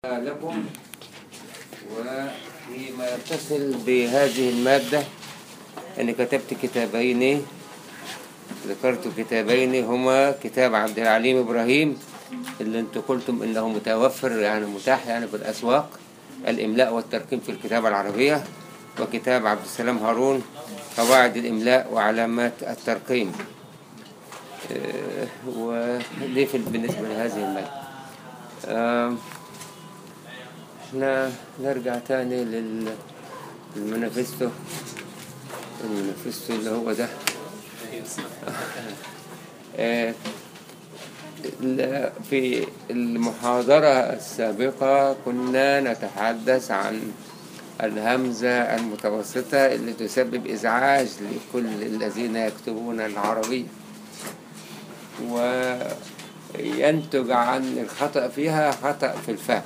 لكم وفيما يتصل بهذه المادة أني كتبت كتابين ذكرت كتابين هما كتاب عبد العليم إبراهيم اللي انتم قلتم انه متوفر يعني متاح يعني بالأسواق الإملاء والترقيم في الكتابة العربية وكتاب عبد السلام هارون قواعد الإملاء وعلامات الترقيم آه، ودي في بالنسبة لهذه المادة آم، احنا نرجع تاني لل- للمانيفستو المانيفستو اللي هو ده آه، ال- في المحاضرة السابقة كنا نتحدث عن الهمزة المتوسطة اللي تسبب إزعاج لكل الذين يكتبون العربية وينتج عن الخطأ فيها خطأ في الفهم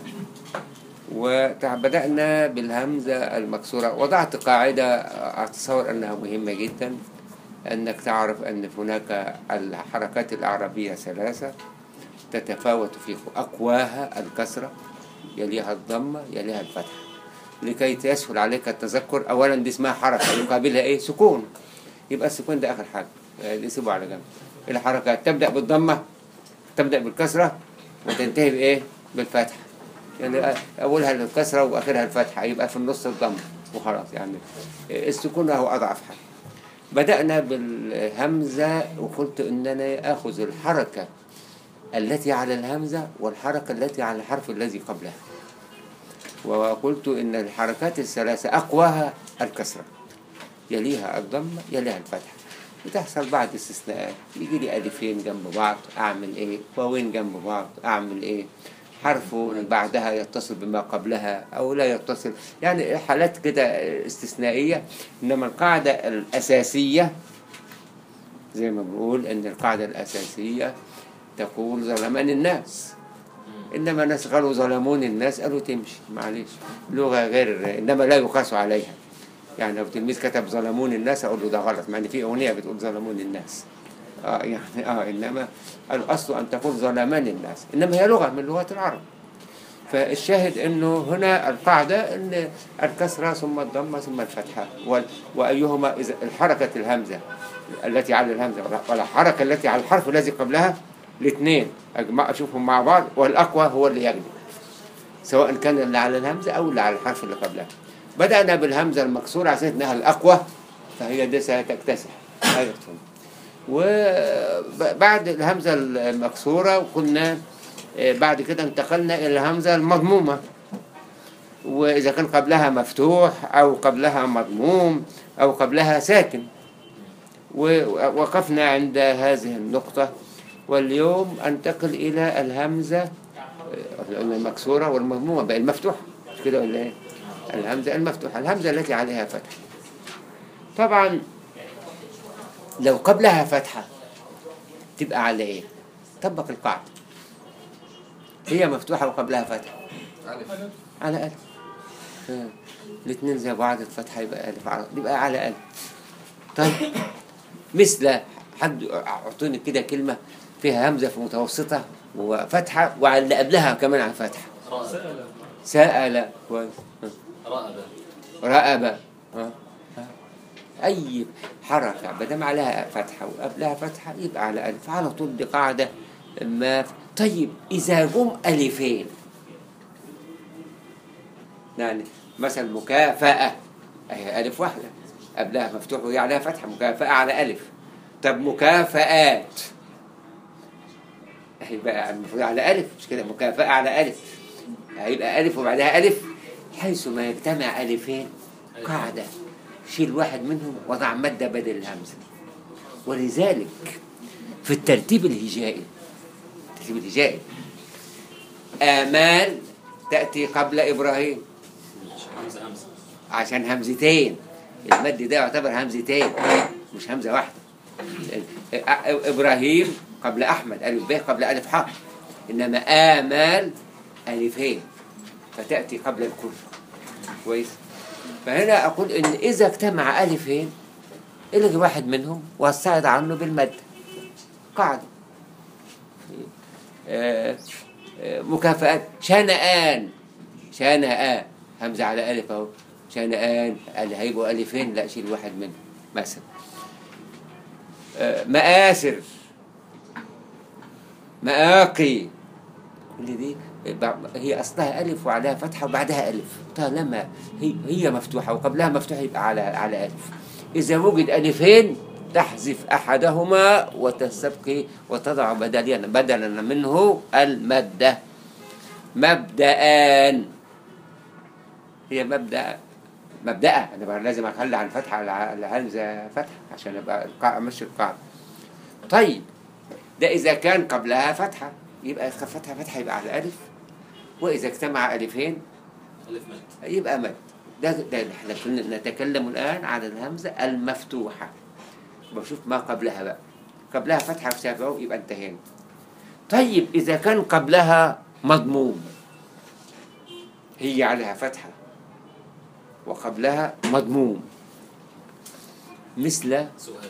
وبدأنا بالهمزة المكسورة وضعت قاعدة أتصور أنها مهمة جدا أنك تعرف أن هناك الحركات الأعرابية ثلاثة تتفاوت في أقواها الكسرة يليها الضمة يليها الفتحة لكي يسهل عليك التذكر أولا دي اسمها حركة يقابلها إيه سكون يبقى السكون ده آخر حاجة آه، دي سيبه على جنب الحركات تبدأ بالضمة تبدأ بالكسرة وتنتهي بإيه بالفتحة يعني أولها الكسرة وآخرها الفتحة يبقى في النص الضمة وخلاص يعني السكون هو أضعف حاجة بدأنا بالهمزة وقلت أننا آخذ الحركة التي على الهمزة والحركة التي على الحرف الذي قبلها وقلت إن الحركات الثلاثة أقواها الكسرة يليها الضمة يليها الفتحة بتحصل بعض استثناءات يجي لي ألفين جنب بعض أعمل إيه واوين جنب بعض أعمل إيه حرف بعدها يتصل بما قبلها أو لا يتصل يعني حالات كده استثنائية إنما القاعدة الأساسية زي ما بنقول إن القاعدة الأساسية تقول ظلمان الناس إنما ناس قالوا ظلمون الناس قالوا تمشي معلش لغة غير إنما لا يقاس عليها يعني لو تلميذ كتب ظلمون الناس أقول له ده غلط مع إن في أغنية بتقول ظلمون الناس آه يعني آه إنما الأصل أن تقول ظلمان الناس إنما هي لغة من لغات العرب فالشاهد انه هنا القاعده ان الكسره ثم الضمه ثم الفتحه وال- وايهما اذا الحركه الهمزه التي على الهمزه ولا- ولا الحركه التي على الحرف الذي قبلها الاثنين اجمع اشوفهم مع بعض والاقوى هو اللي يغلب سواء كان اللي على الهمزه او اللي على الحرف اللي قبلها بدانا بالهمزه المكسوره عشان انها الاقوى فهي دي ستكتسح هذا الفهم. وبعد الهمزه المكسوره وكنا آه، بعد كده انتقلنا إلى الهمزة المضمومة وإذا كان قبلها مفتوح أو قبلها مضموم أو قبلها ساكن ووقفنا عند هذه النقطة واليوم أنتقل إلى الهمزة آه، قلنا المكسورة والمضمومة بقى المفتوحة مش كده ولا إيه؟ الهمزة المفتوحة الهمزة التي عليها فتح طبعا لو قبلها فتحة تبقى على إيه؟ طبق القاعدة هي مفتوحة وقبلها فتحة على ألف آه. الاثنين زي بعض الفتحة يبقى ألف على يبقى على ألف طيب مثل حد أعطوني كده كلمة فيها همزة في متوسطة وفتحة وعلى اللي قبلها كمان على فتحة سأل كويس آه. رأبة رأب آه. آه. أي حركة ما دام عليها فتحة وقبلها فتحة يبقى على ألف على طول دي قاعدة ما طيب إذا جم ألفين يعني مثلا مكافأة أهي ألف واحدة قبلها مفتوح وهي عليها فتحة مكافأة على ألف طب مكافآت أهي بقى المفروض على ألف مش كده مكافأة على ألف هيبقى ألف وبعدها ألف حيث ما يجتمع ألفين قاعدة شيل واحد منهم وضع مادة بدل الهمزة ولذلك في الترتيب الهجائي الترتيب الهجائي آمال تأتي قبل إبراهيم همزة همزة عشان همزتين المد ده يعتبر همزتين مش همزة واحدة إبراهيم قبل أحمد ألف ب قبل ألف ح إنما آمال ألفين فتأتي قبل الكل كويس فهنا أقول إن إذا اجتمع ألفين الغي واحد منهم واستعد عنه بالمد قاعدة آه، آه، مكافآت شنآن شنآ همزة على ألف أهو شنآن اللي هيبقوا ألفين لا شيل واحد منهم مثلا آه، مآسر مآقي كل دي بع- هي أصلها ألف وعليها فتحة وبعدها ألف طالما هي, هي مفتوحة وقبلها مفتوحة يبقى على على ألف إذا وجد ألفين تحذف أحدهما وتستبقي وتضع بدلا بدلا منه المادة مبدأان هي مبدأ مبدأ أنا بقى لازم أخلي عن فتحة على على همزة فتحة عشان أبقى القاع أمشي القاعدة طيب ده إذا كان قبلها فتحة يبقى فتحة فتحة يبقى على ألف وإذا اجتمع ألفين ألف مد يبقى مد ده ده احنا كنا نتكلم الآن عن الهمزة المفتوحة بشوف ما قبلها بقى قبلها فتحة في سابعه يبقى انتهينا طيب إذا كان قبلها مضموم هي عليها فتحة وقبلها مضموم مثل سؤال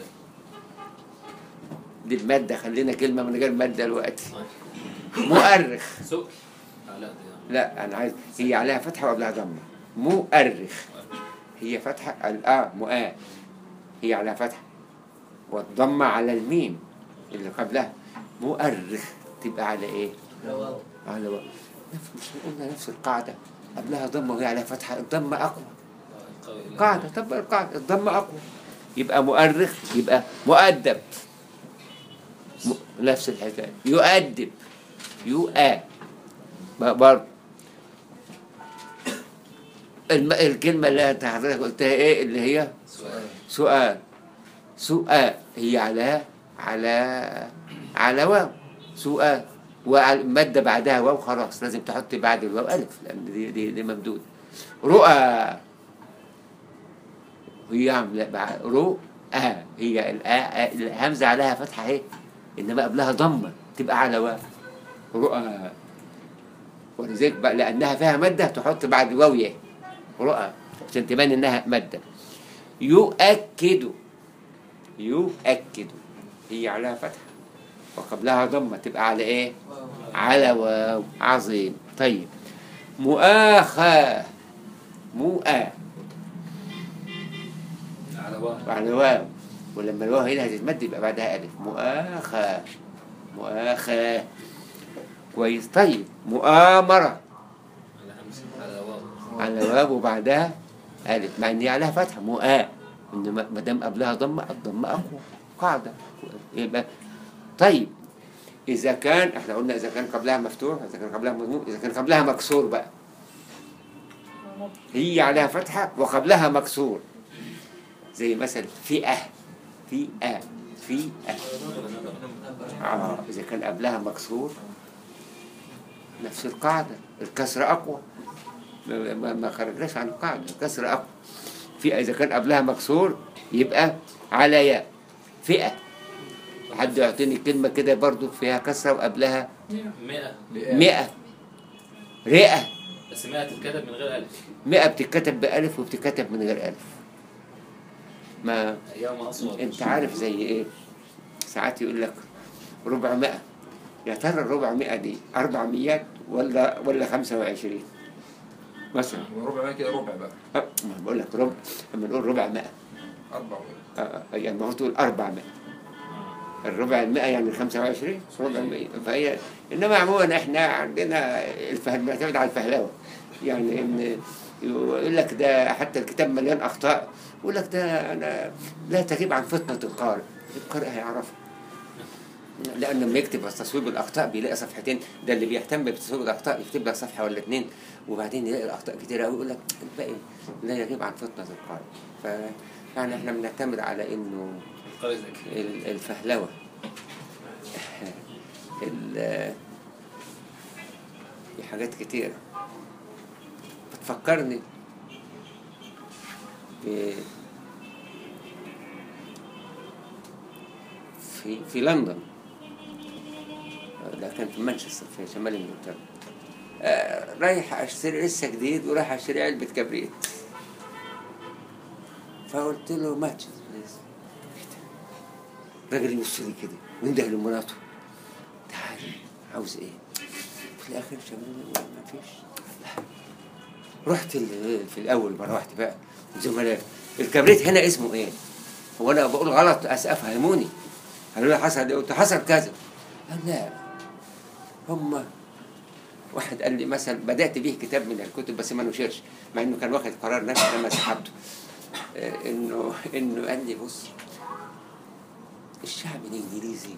دي المادة خلينا كلمة من غير مادة دلوقتي مؤرخ سؤال آه لا دي لا أنا عايز هي عليها فتحة وقبلها ضمة مؤرخ هي فتحة الآ مؤا هي على فتحة والضمة على الميم اللي قبلها مؤرخ تبقى على إيه؟ على و... نفس مش قلنا نفس القاعدة قبلها ضمة وهي على فتحة الضمة أقوى قوي لا. قاعدة طب القاعدة الضمة أقوى يبقى مؤرخ يبقى مؤدب م... نفس الحكاية يؤدب يؤا برضه الم... الكلمة اللي انت حضرتك قلتها ايه اللي هي سؤال سؤال سؤال هي على على على واو سؤال والمادة بعدها واو خلاص لازم تحط بعد الواو ألف لأن دي دي, دي ممدود رؤى هي عاملة بع- رؤى هي الآ الهمزة عليها فتحة اهي إنما قبلها ضمة تبقى على واو رؤى ولذلك بقى لأنها فيها مادة تحط بعد واو يه رؤى عشان تبان إنها مادة يؤكد يؤكد هي عليها فتحة وقبلها ضمة تبقى على ايه على واو عظيم طيب مؤاخاة مؤا على واحد على واو ولما الواو هنا هتتمد يبقى بعدها ألف مؤاخاة مؤاخاة كويس طيب مؤامرة على همزة على واو على واو وبعدها ألف مع إن هي عليها فتحة مؤا إنما ما دام قبلها ضمة الضمة أقوى قاعدة يبقى طيب إذا كان إحنا قلنا إذا كان قبلها مفتوح إذا كان قبلها مضموم إذا كان قبلها مكسور بقى هي عليها فتحة وقبلها مكسور زي مثلا فئة فئة فئة آه إذا كان قبلها مكسور نفس القاعدة الكسر أقوى ما, ما, ما خرجناش عن القاعدة الكسر أقوى فئة إذا كان قبلها مكسور يبقى على ياء فئة حد يعطيني كلمة كده برضو فيها كسرة وقبلها مئة مئة رئة بس مئة تتكتب من غير ألف مئة بتتكتب بألف وبتتكتب من غير ألف ما يوم أصوات انت عارف زي ايه ساعات يقول لك ربعمائة يا ترى الربعمائة دي أربع ميات ولا ولا خمسة وعشرين مثلا ربع بقى كده ربع بقى أه، ما بقول لك ربع لما نقول ربع مائة أربع أه، أه، يعني ما هو تقول أربع مائة الربع المائة يعني خمسة وعشرين ربع المائة فهي إنما عموما إحنا عندنا الفهم بنعتمد على الفهلوة يعني إن يقول لك ده حتى الكتاب مليان أخطاء يقول لك ده أنا لا تغيب عن فطنة القارئ القارئ هيعرفها لأن لما يكتب تصويب الأخطاء بيلاقي صفحتين ده اللي بيهتم بتصويب الأخطاء يكتب لك صفحة ولا اتنين وبعدين يلاقي الأخطاء كتير أوي يقول لك الباقي لا يغيب عن فطنة القارئ ف يعني احنا بنعتمد على انه القارئ ذكي ال- الفهلوة ال- في حاجات كتيرة بتفكرني ب- في في لندن ده كان في مانشستر في شمال انجلترا آه، رايح اشتري لسه جديد ورايح اشتري علبة كبريت فقلت له ماتش بليز الراجل يبص لي كده وينده لمراته تعالي عاوز ايه؟ في الاخر شغال ما فيش لا رحت ال- في الاول ما روحت بقى زملاء الكبريت هنا اسمه ايه؟ هو انا بقول غلط أس- افهموني قالوا لي حصل إيه؟ قلت حصل كذا قال لا هم واحد قال لي مثلا بدات به كتاب من الكتب بس ما نشرش مع انه كان واخد قرار نفسي لما سحبته آه، انه انه قال لي بص الشعب الانجليزي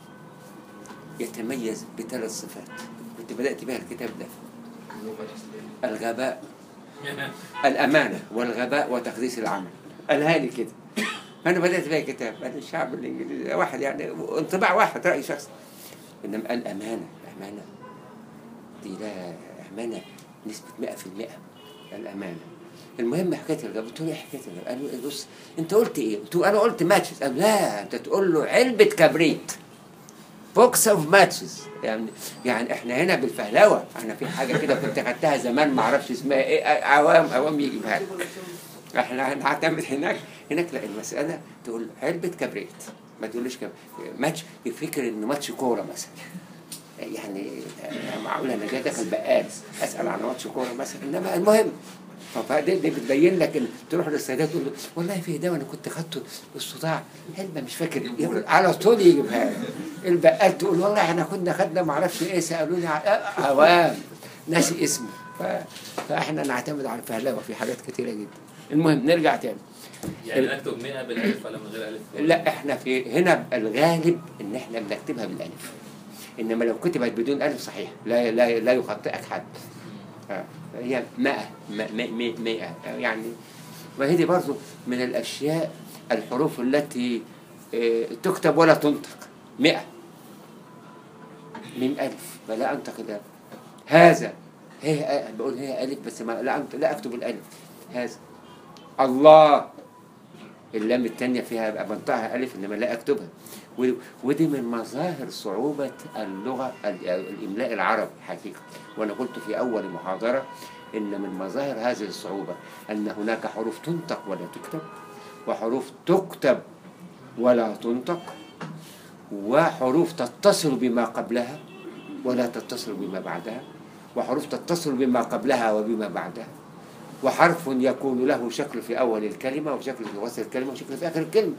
يتميز بثلاث صفات كنت بدات بها الكتاب ده اللغة الأصلية الغباء الأمانة والغباء وتقديس العمل قالها لي كده فأنا بدأت بها كتاب قال الشعب الإنجليزي واحد يعني انطباع واحد رأي شخص إنما الأمانة الأمانة دي لا أمانة نسبة 100% الأمانة المهم حكاية الغباء قلت له إيه حكاية الغباء قال له بص أنت قلت إيه؟ قلت له أنا قلت ماتشز قال لا أنت تقول له علبة كبريت بوكس اوف ماتشز يعني يعني احنا هنا بالفهلوه احنا في حاجه كده كنت خدتها زمان ما اعرفش اسمها ايه عوام عوام يجيبها لك. احنا هنعتمد هناك هناك لا المساله تقول علبه كبريت ما تقولش كب... ماتش يفكر انه ماتش كوره مثلا يعني معقول انا جاي داخل بقال اسال عن ماتش كوره مثلا انما المهم فدي دي بتبين لك ان تروح للسيدات تقول له والله في دواء انا كنت خدته الصداع علبه مش فاكر يقول على طول يجيبها لك. البقال تقول والله احنا كنا خدنا ما اعرفش ايه سالوني ع- آه، عوام ناسي اسمه ف... فاحنا نعتمد على الفهلوه في حاجات كتيره جدا المهم نرجع تاني يعني اكتب 100 بالالف ولا من غير الف؟ لا احنا في هنا الغالب ان احنا بنكتبها بالالف انما لو كتبت بدون الف صحيح لا لا لا يخطئك حد آه. هي 100 100 100 يعني وهي دي برضو من الاشياء الحروف التي آه، تكتب ولا تنطق 100 من الف فلا انطق الالف هذا هي آه، بقول هي الف بس ما لا أنطق لا اكتب الالف هذا الله اللام التانية فيها أبقى بنطقها ألف إنما لا أكتبها و- ودي من مظاهر صعوبة اللغة ال- الإملاء العربي حقيقة وأنا قلت في أول محاضرة إن من مظاهر هذه الصعوبة أن هناك حروف تنطق ولا تكتب وحروف تكتب ولا تنطق وحروف تتصل بما قبلها ولا تتصل بما بعدها وحروف تتصل بما قبلها وبما بعدها وحرف يكون له شكل في أول الكلمة وشكل في وسط الكلمة وشكل في آخر الكلمة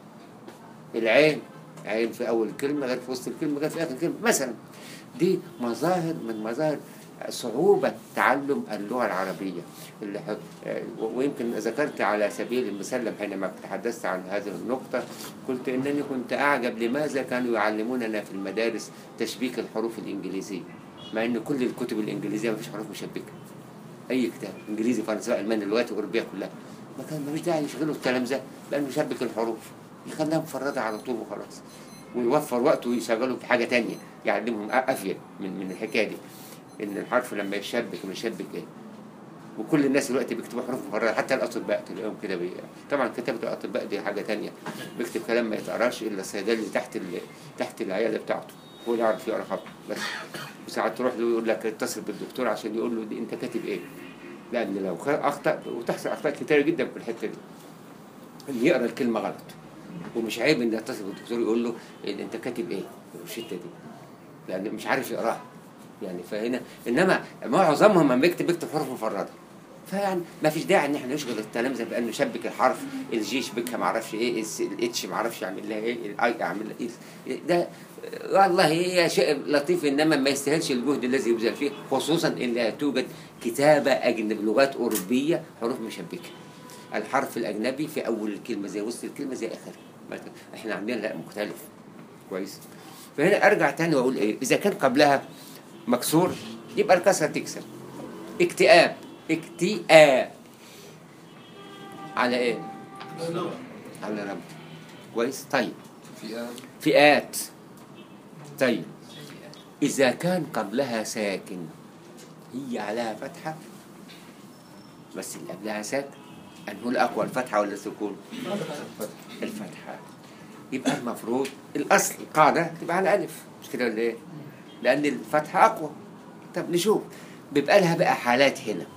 العين عين في أول الكلمة غير في وسط الكلمة غير في آخر الكلمة مثلا دي مظاهر من مظاهر صعوبة تعلم اللغة العربية اللي ح- آه، و- ويمكن ذكرت على سبيل المثال حينما تحدثت عن هذه النقطة قلت إنني كنت أعجب لماذا كانوا يعلموننا في المدارس تشبيك الحروف الإنجليزية مع إن كل الكتب الإنجليزية ما فيش حروف مشبكة اي كتاب انجليزي فرنساوي الماني اللغات الاوروبيه كلها ما كان ملوش داعي يشغلوا الكلام ده لانه يشبك الحروف يخليها مفرده على طول وخلاص ويوفر وقت ويشغلوا في حاجه تانية يعلمهم أ- افيد من من الحكايه دي ان الحرف لما يشبك يشبك ايه وكل الناس دلوقتي بيكتبوا حروف مفرده حتى الاطباء تلاقيهم كده بي... طبعا كتابه الاطباء دي حاجه تانية بيكتب كلام ما يتقراش الا الصيدلي اللي تحت ال... تحت العياده بتاعته هو اللي يعرف يقرا خط بس وساعات تروح له يقول لك اتصل بالدكتور عشان يقول له دي انت كاتب ايه لان لو خ- اخطا وتحصل اخطاء كتيره جدا في الحته دي ان يقرا الكلمه غلط ومش عيب ان يتصل بالدكتور يقول له إيه انت كاتب ايه في الشته دي لان مش عارف يقراها يعني فهنا انما معظمهم لما بيكتب بيكتب حروف مفرده فيعني ما فيش داعي ان احنا نشغل التلامذه بان نشبك الحرف الجي يشبكها ما اعرفش ايه الس- الاتش ما اعرفش يعمل لها ايه الاي اعمل لها ايه ده والله هي شيء لطيف انما ما يستاهلش الجهد الذي يبذل فيه خصوصا ان لا توجد كتابه اجنبي لغات اوروبيه حروف مشبكه الحرف الاجنبي في اول الكلمه زي وسط الكلمه زي اخرها ما ت- احنا عندنا لا مختلف كويس فهنا ارجع تاني واقول ايه اذا كان قبلها مكسور يبقى الكسره تكسر اكتئاب اكتئاب على ايه على رب كويس طيب فئة فئات طيب إذا كان قبلها ساكن هي عليها فتحة بس اللي قبلها ساكن أنه الأقوى الفتحة ولا السكون؟ الفتحة يبقى المفروض الأصل القاعدة تبقى على ألف مش كده ولا إيه؟ لأن الفتحة أقوى طب نشوف بيبقى لها بقى حالات هنا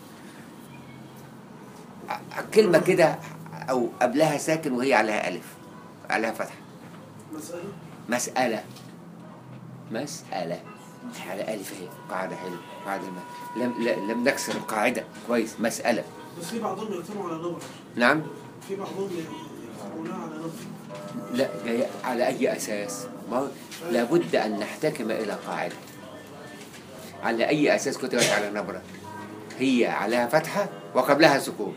ع- كلمة كده أو قبلها ساكن وهي عليها ألف عليها فتحة مسألة مسألة مسألة على ألف اهي قاعدة حلوة قاعدة ما. لم ل- لم نكسر القاعدة كويس مسألة بس في بعضهم يقسموا على نبر نعم في بعضهم يقسمونها على نبر لا جاي على أي أساس ما هو لابد أن نحتكم إلى قاعدة على أي أساس كتبت على نبرة هي عليها فتحة وقبلها سكون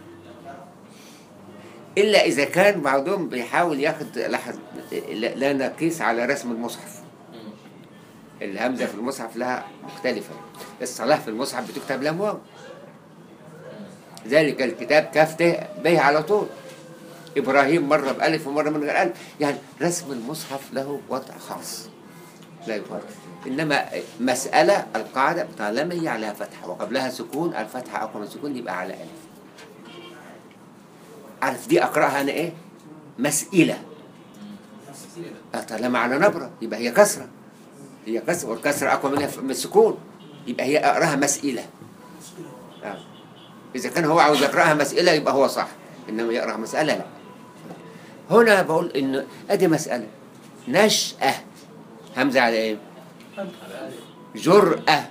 إلا إذا كان بعضهم بيحاول ياخد لحظ لا لا نقيس على رسم المصحف الهمزة في المصحف لها مختلفة الصلاة في المصحف بتكتب لام واو ذلك الكتاب كافته به على طول إبراهيم مرة بألف ومرة من غير ألف يعني رسم المصحف له وضع خاص لا يفرق إنما مسألة القاعدة طالما هي عليها فتحة وقبلها سكون الفتحة أقوى من السكون يبقى على ألف عارف دي أقرأها أنا إيه؟ مسئلة آه، طالما على نبرة يبقى هي كسرة هي كسرة والكسرة أقوى منها من السكون يبقى هي أقراها مسئلة آه. إذا كان هو عاوز يقرأها مسئلة يبقى هو صح إنما يقرأ مسألة لا هنا بقول إن أدي مسألة نشأة همزة على إيه؟ جرأة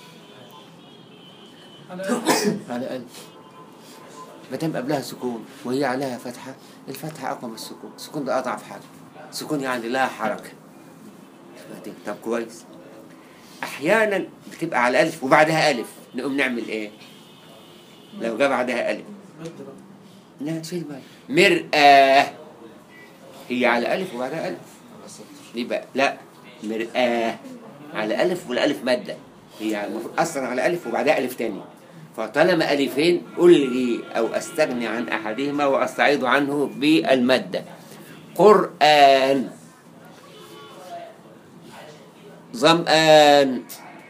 على ألف ما دام قبلها سكون وهي عليها فتحة الفتحة أقوى من السكون السكون ده أضعف حاجة السكون يعني لا حركة بعدين، طب كويس أحيانا بتبقى على ألف وبعدها ألف نقوم نعمل إيه؟ لو جاء بعدها ألف مد بقى لا تشيل بالك مرآة هي على ألف وبعدها ألف يبقى لا مرآة على ألف والألف مادة هي المفروض أصلا على ألف وبعدها ألف تاني فطالما ألفين ألغي أو أستغني عن أحدهما وأستعيض عنه بالمادة قرآن ظمآن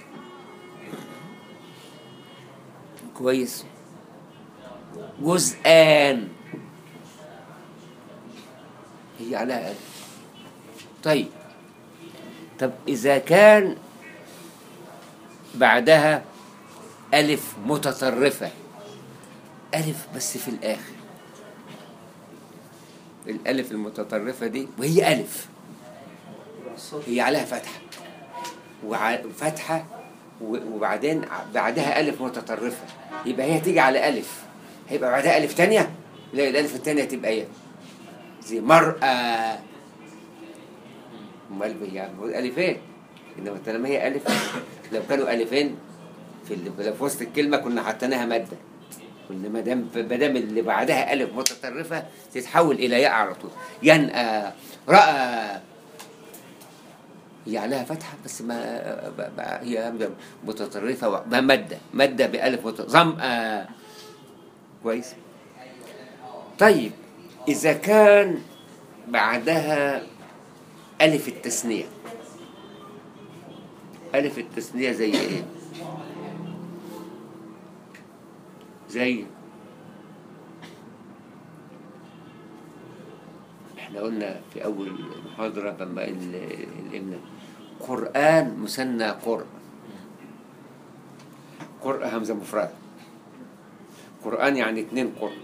كويس جزءان هي عليها ألف طيب طب إذا كان بعدها ألف متطرفة ألف بس في الآخر الألف المتطرفة دي وهي ألف هي عليها فتحة وع- فتحة و- وبعدين ع- بعدها ألف متطرفة يبقى هي تيجي على ألف هيبقى بعدها ألف تانية لا الألف التانية تبقى إيه زي مرأة أمال بي- يعني بقول ألفين إنما طالما هي ألف لو كانوا ألفين في ال- لو في وسط الكلمة كنا حطيناها مادة كنا ما دام ما دام اللي بعدها ألف متطرفة تتحول إلى ياء على طول ينأى رأى هي عليها فتحة بس ما ب- ب- هي همزة متطرفة و- ما مادة مادة بألف مت... ظمأ كويس طيب إذا كان بعدها ألف التثنية ألف التثنية زي إيه؟ زي احنا قلنا في أول محاضرة لما ال- الإمنا قرآن مثنى قرء قرء همزة مفردة قرآن يعني اتنين قرء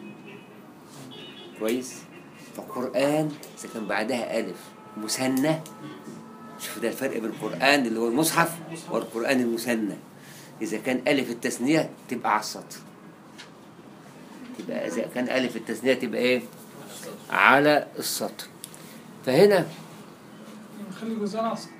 كويس فقرآن إذا كان بعدها ألف مثنى شوف ده الفرق بين القرآن اللي هو المصحف والقرآن المثنى إذا كان ألف التثنية تبقى على السطر تبقى إذا كان ألف التثنية تبقى إيه؟ على السطر فهنا نخلي جزء على السطر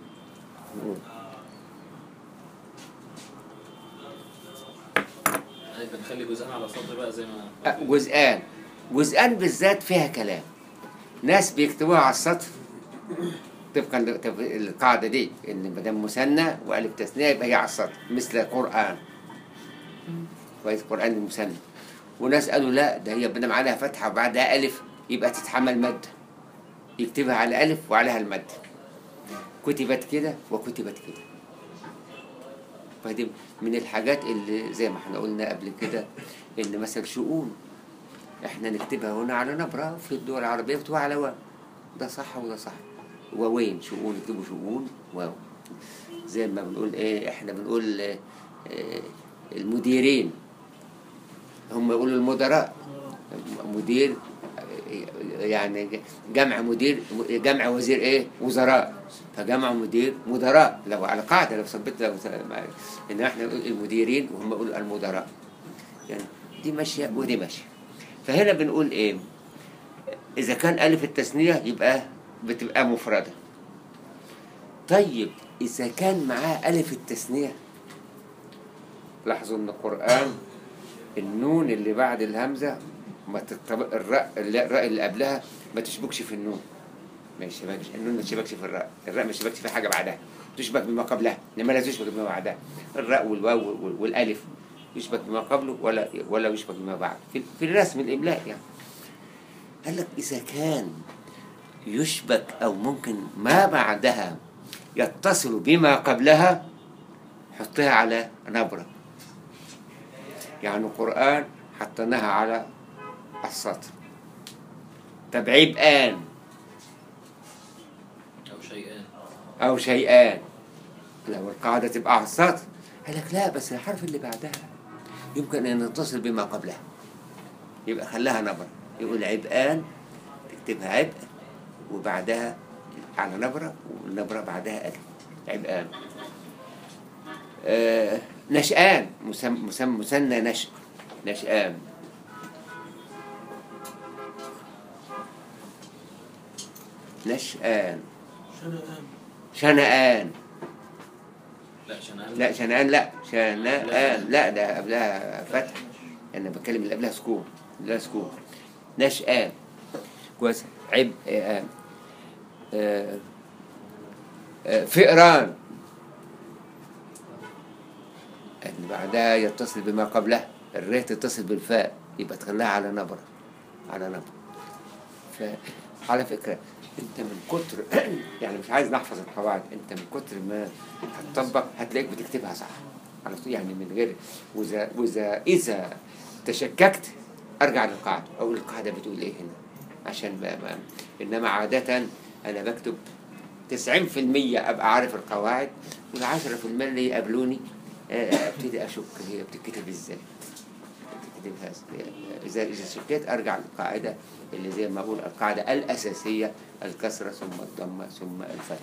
يعني بنخلي جزءنا على السطر بقى زي ما آه، جزئان جزئان بالذات فيها كلام ناس بيكتبوها على السطر طبقا للقاعدة دي إن ما دام مثنى وألف تثنية يبقى هي على السطر مثل قرآن كويس قرآن المثنى وناس قالوا لا ده هي ما دام عليها فتحة وبعدها ألف يبقى تتحمل مادة يكتبها على ألف وعليها المادة كتبت كده وكتبت كده فدي من الحاجات اللي زي ما احنا قلنا قبل كده ان مثلا شؤون احنا نكتبها هنا على نبرة في الدول العربية بتبقى على واو ده صح وده صح ووين شؤون يكتبوا شؤون واو زي ما بنقول ايه احنا بنقول اه اه المديرين هم يقولوا المدراء مدير اه، يعني جمع مدير جمع وزير ايه وزراء فجمع مدير مدراء لو على قاعده لو ثبت لو ان احنا نقول المديرين وهم يقولوا المدراء يعني دي ماشيه ودي ماشيه فهنا بنقول ايه اذا كان الف التثنيه يبقى بتبقى مفرده طيب اذا كان معاه الف التثنيه لاحظوا ان القران النون اللي بعد الهمزه ما تطبق الراء اللي- الراء اللي قبلها ما تشبكش في النون ما يشبكش النون ما تشبكش في الراء الراء ما تشبكش في حاجه بعدها تشبك بما قبلها انما لا تشبك بما بعدها الراء والواو وال- والالف يشبك بما قبله ولا ولا يشبك بما بعده في, في الرسم الاملاء يعني قال لك اذا كان يشبك او ممكن ما بعدها يتصل بما قبلها حطيها على نبره يعني القران حطيناها على السطر طب عبئان او شيئان أو شيئان لو القاعدة تبقى على السطر قال لك لا بس الحرف اللي بعدها يمكن أن يتصل بما قبلها يبقى خلاها نبرة يقول عبئان تكتبها عبء وبعدها على نبرة والنبرة بعدها ألف عبئان آه نشآن مسم مسم مثنى نشأ نشآن نشآن شنقان شنآن لا شنان لا شنآن لا شنآن لا ده قبلها فتح انا بتكلم اللي قبلها سكون لا سكون نشآن كويس عب آه آه آه فئران اللي بعدها يتصل بما قبلها الريه تتصل بالفاء يبقى تخليها على نبره على نبره فعلى فكره انت من كتر يعني مش عايز نحفظ القواعد انت من كتر ما هتطبق هتلاقيك بتكتبها صح على طول يعني من غير واذا واذا اذا تشككت ارجع للقاعده اقول القاعده بتقول ايه هنا عشان ما, ما انما عاده انا بكتب 90% ابقى عارف القواعد وال 10% اللي يقابلوني آه، ابتدي اشك هي بتتكتب ازاي بتكتبها ازاي اذا اذا شكيت ارجع للقاعده اللي زي ما اقول القاعده الاساسيه الكسره ثم الضمه ثم الفتح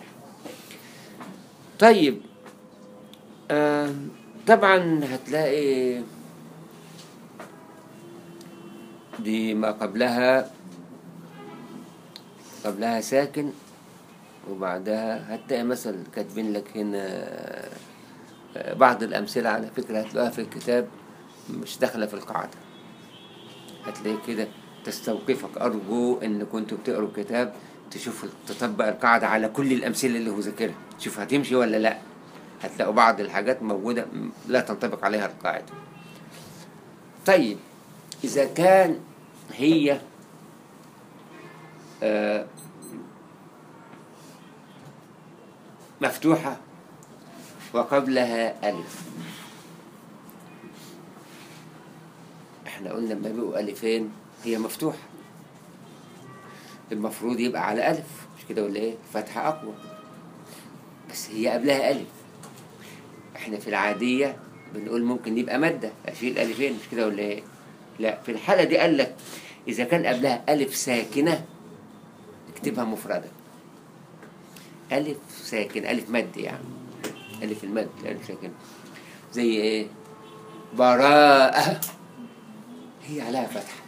طيب آه طبعا هتلاقي دي ما قبلها قبلها ساكن وبعدها هتلاقي مثلا كاتبين لك هنا آه، بعض الأمثلة على فكرة هتلاقوها في الكتاب مش داخلة في القاعدة هتلاقي كده تستوقفك أرجو إن كنتوا بتقروا الكتاب تشوف تطبق القاعدة على كل الأمثلة اللي هو ذاكرها تشوف هتمشي ولا لأ هتلاقوا بعض الحاجات موجودة م- لا تنطبق عليها القاعدة طيب إذا كان هي آه مفتوحة وقبلها ألف احنا قلنا لما بيبقوا ألفين هي مفتوحة المفروض يبقى على ألف مش كده ولا إيه؟ فتحة أقوى بس هي قبلها ألف احنا في العادية بنقول ممكن يبقى مادة أشيل ألفين مش كده ولا إيه؟ لا في الحالة دي قال لك إذا كان قبلها ألف ساكنة اكتبها مفردة ألف ساكن ألف مد يعني ألف المد ألف ساكن زي إيه؟ براءة هي عليها فتحة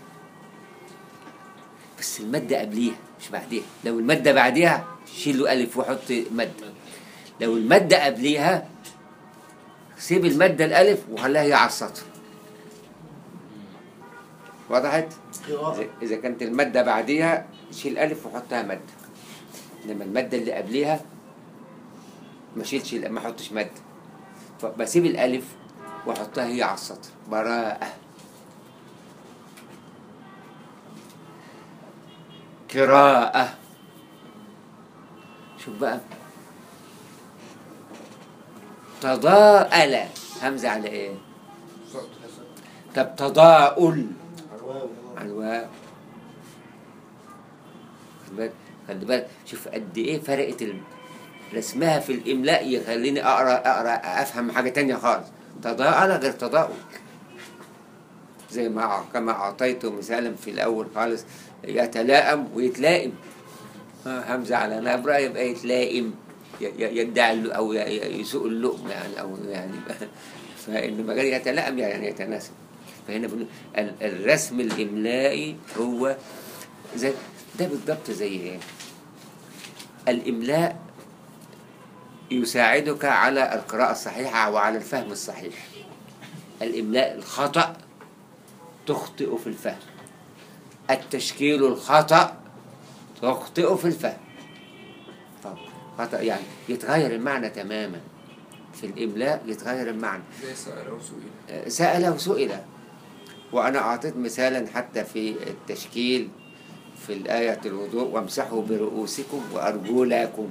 بس المادة قبليها مش بعديها لو المادة بعديها شيل له ألف وحط مد لو المادة قبليها سيب المادة الألف وخليها هي على السطر وضحت؟ قراءة إذا- إذا كانت المادة بعديها شيل ألف وحطها مادة إنما المادة اللي قبليها ما شيلش ما احطش مادة فبسيب الألف وأحطها هي على السطر براءة قراءة شوف بقى تضاءل همزة على إيه؟ طب تضاؤل على الواو خد بالك خلي بالك شوف قد ايه فرقت ال- رسمها في الاملاء يخليني اقرا اقرا افهم حاجه تانية خالص تضاءل غير تضاؤل زي ما أع- كما اعطيت مثالا في الاول خالص يتلائم ويتلائم ها، همزه على نبره يبقى يتلائم ي- ي- يدعي الل- او ي- ي- يسوق اللقمه يعني او يعني فان المجال يتلائم يعني يتناسب فهنا بنقول ال- الرسم الاملائي هو زي ده بالضبط زي ايه؟ الاملاء يساعدك على القراءة الصحيحة وعلى الفهم الصحيح الإملاء الخطأ تخطئ في الفهم التشكيل الخطأ تخطئ في الفهم خطأ يعني يتغير المعنى تماما في الإملاء يتغير المعنى زي سأل أو سئل سأل وسئل وأنا أعطيت مثالا حتى في التشكيل في الآية الوضوء وامسحوا برؤوسكم وأرجلكم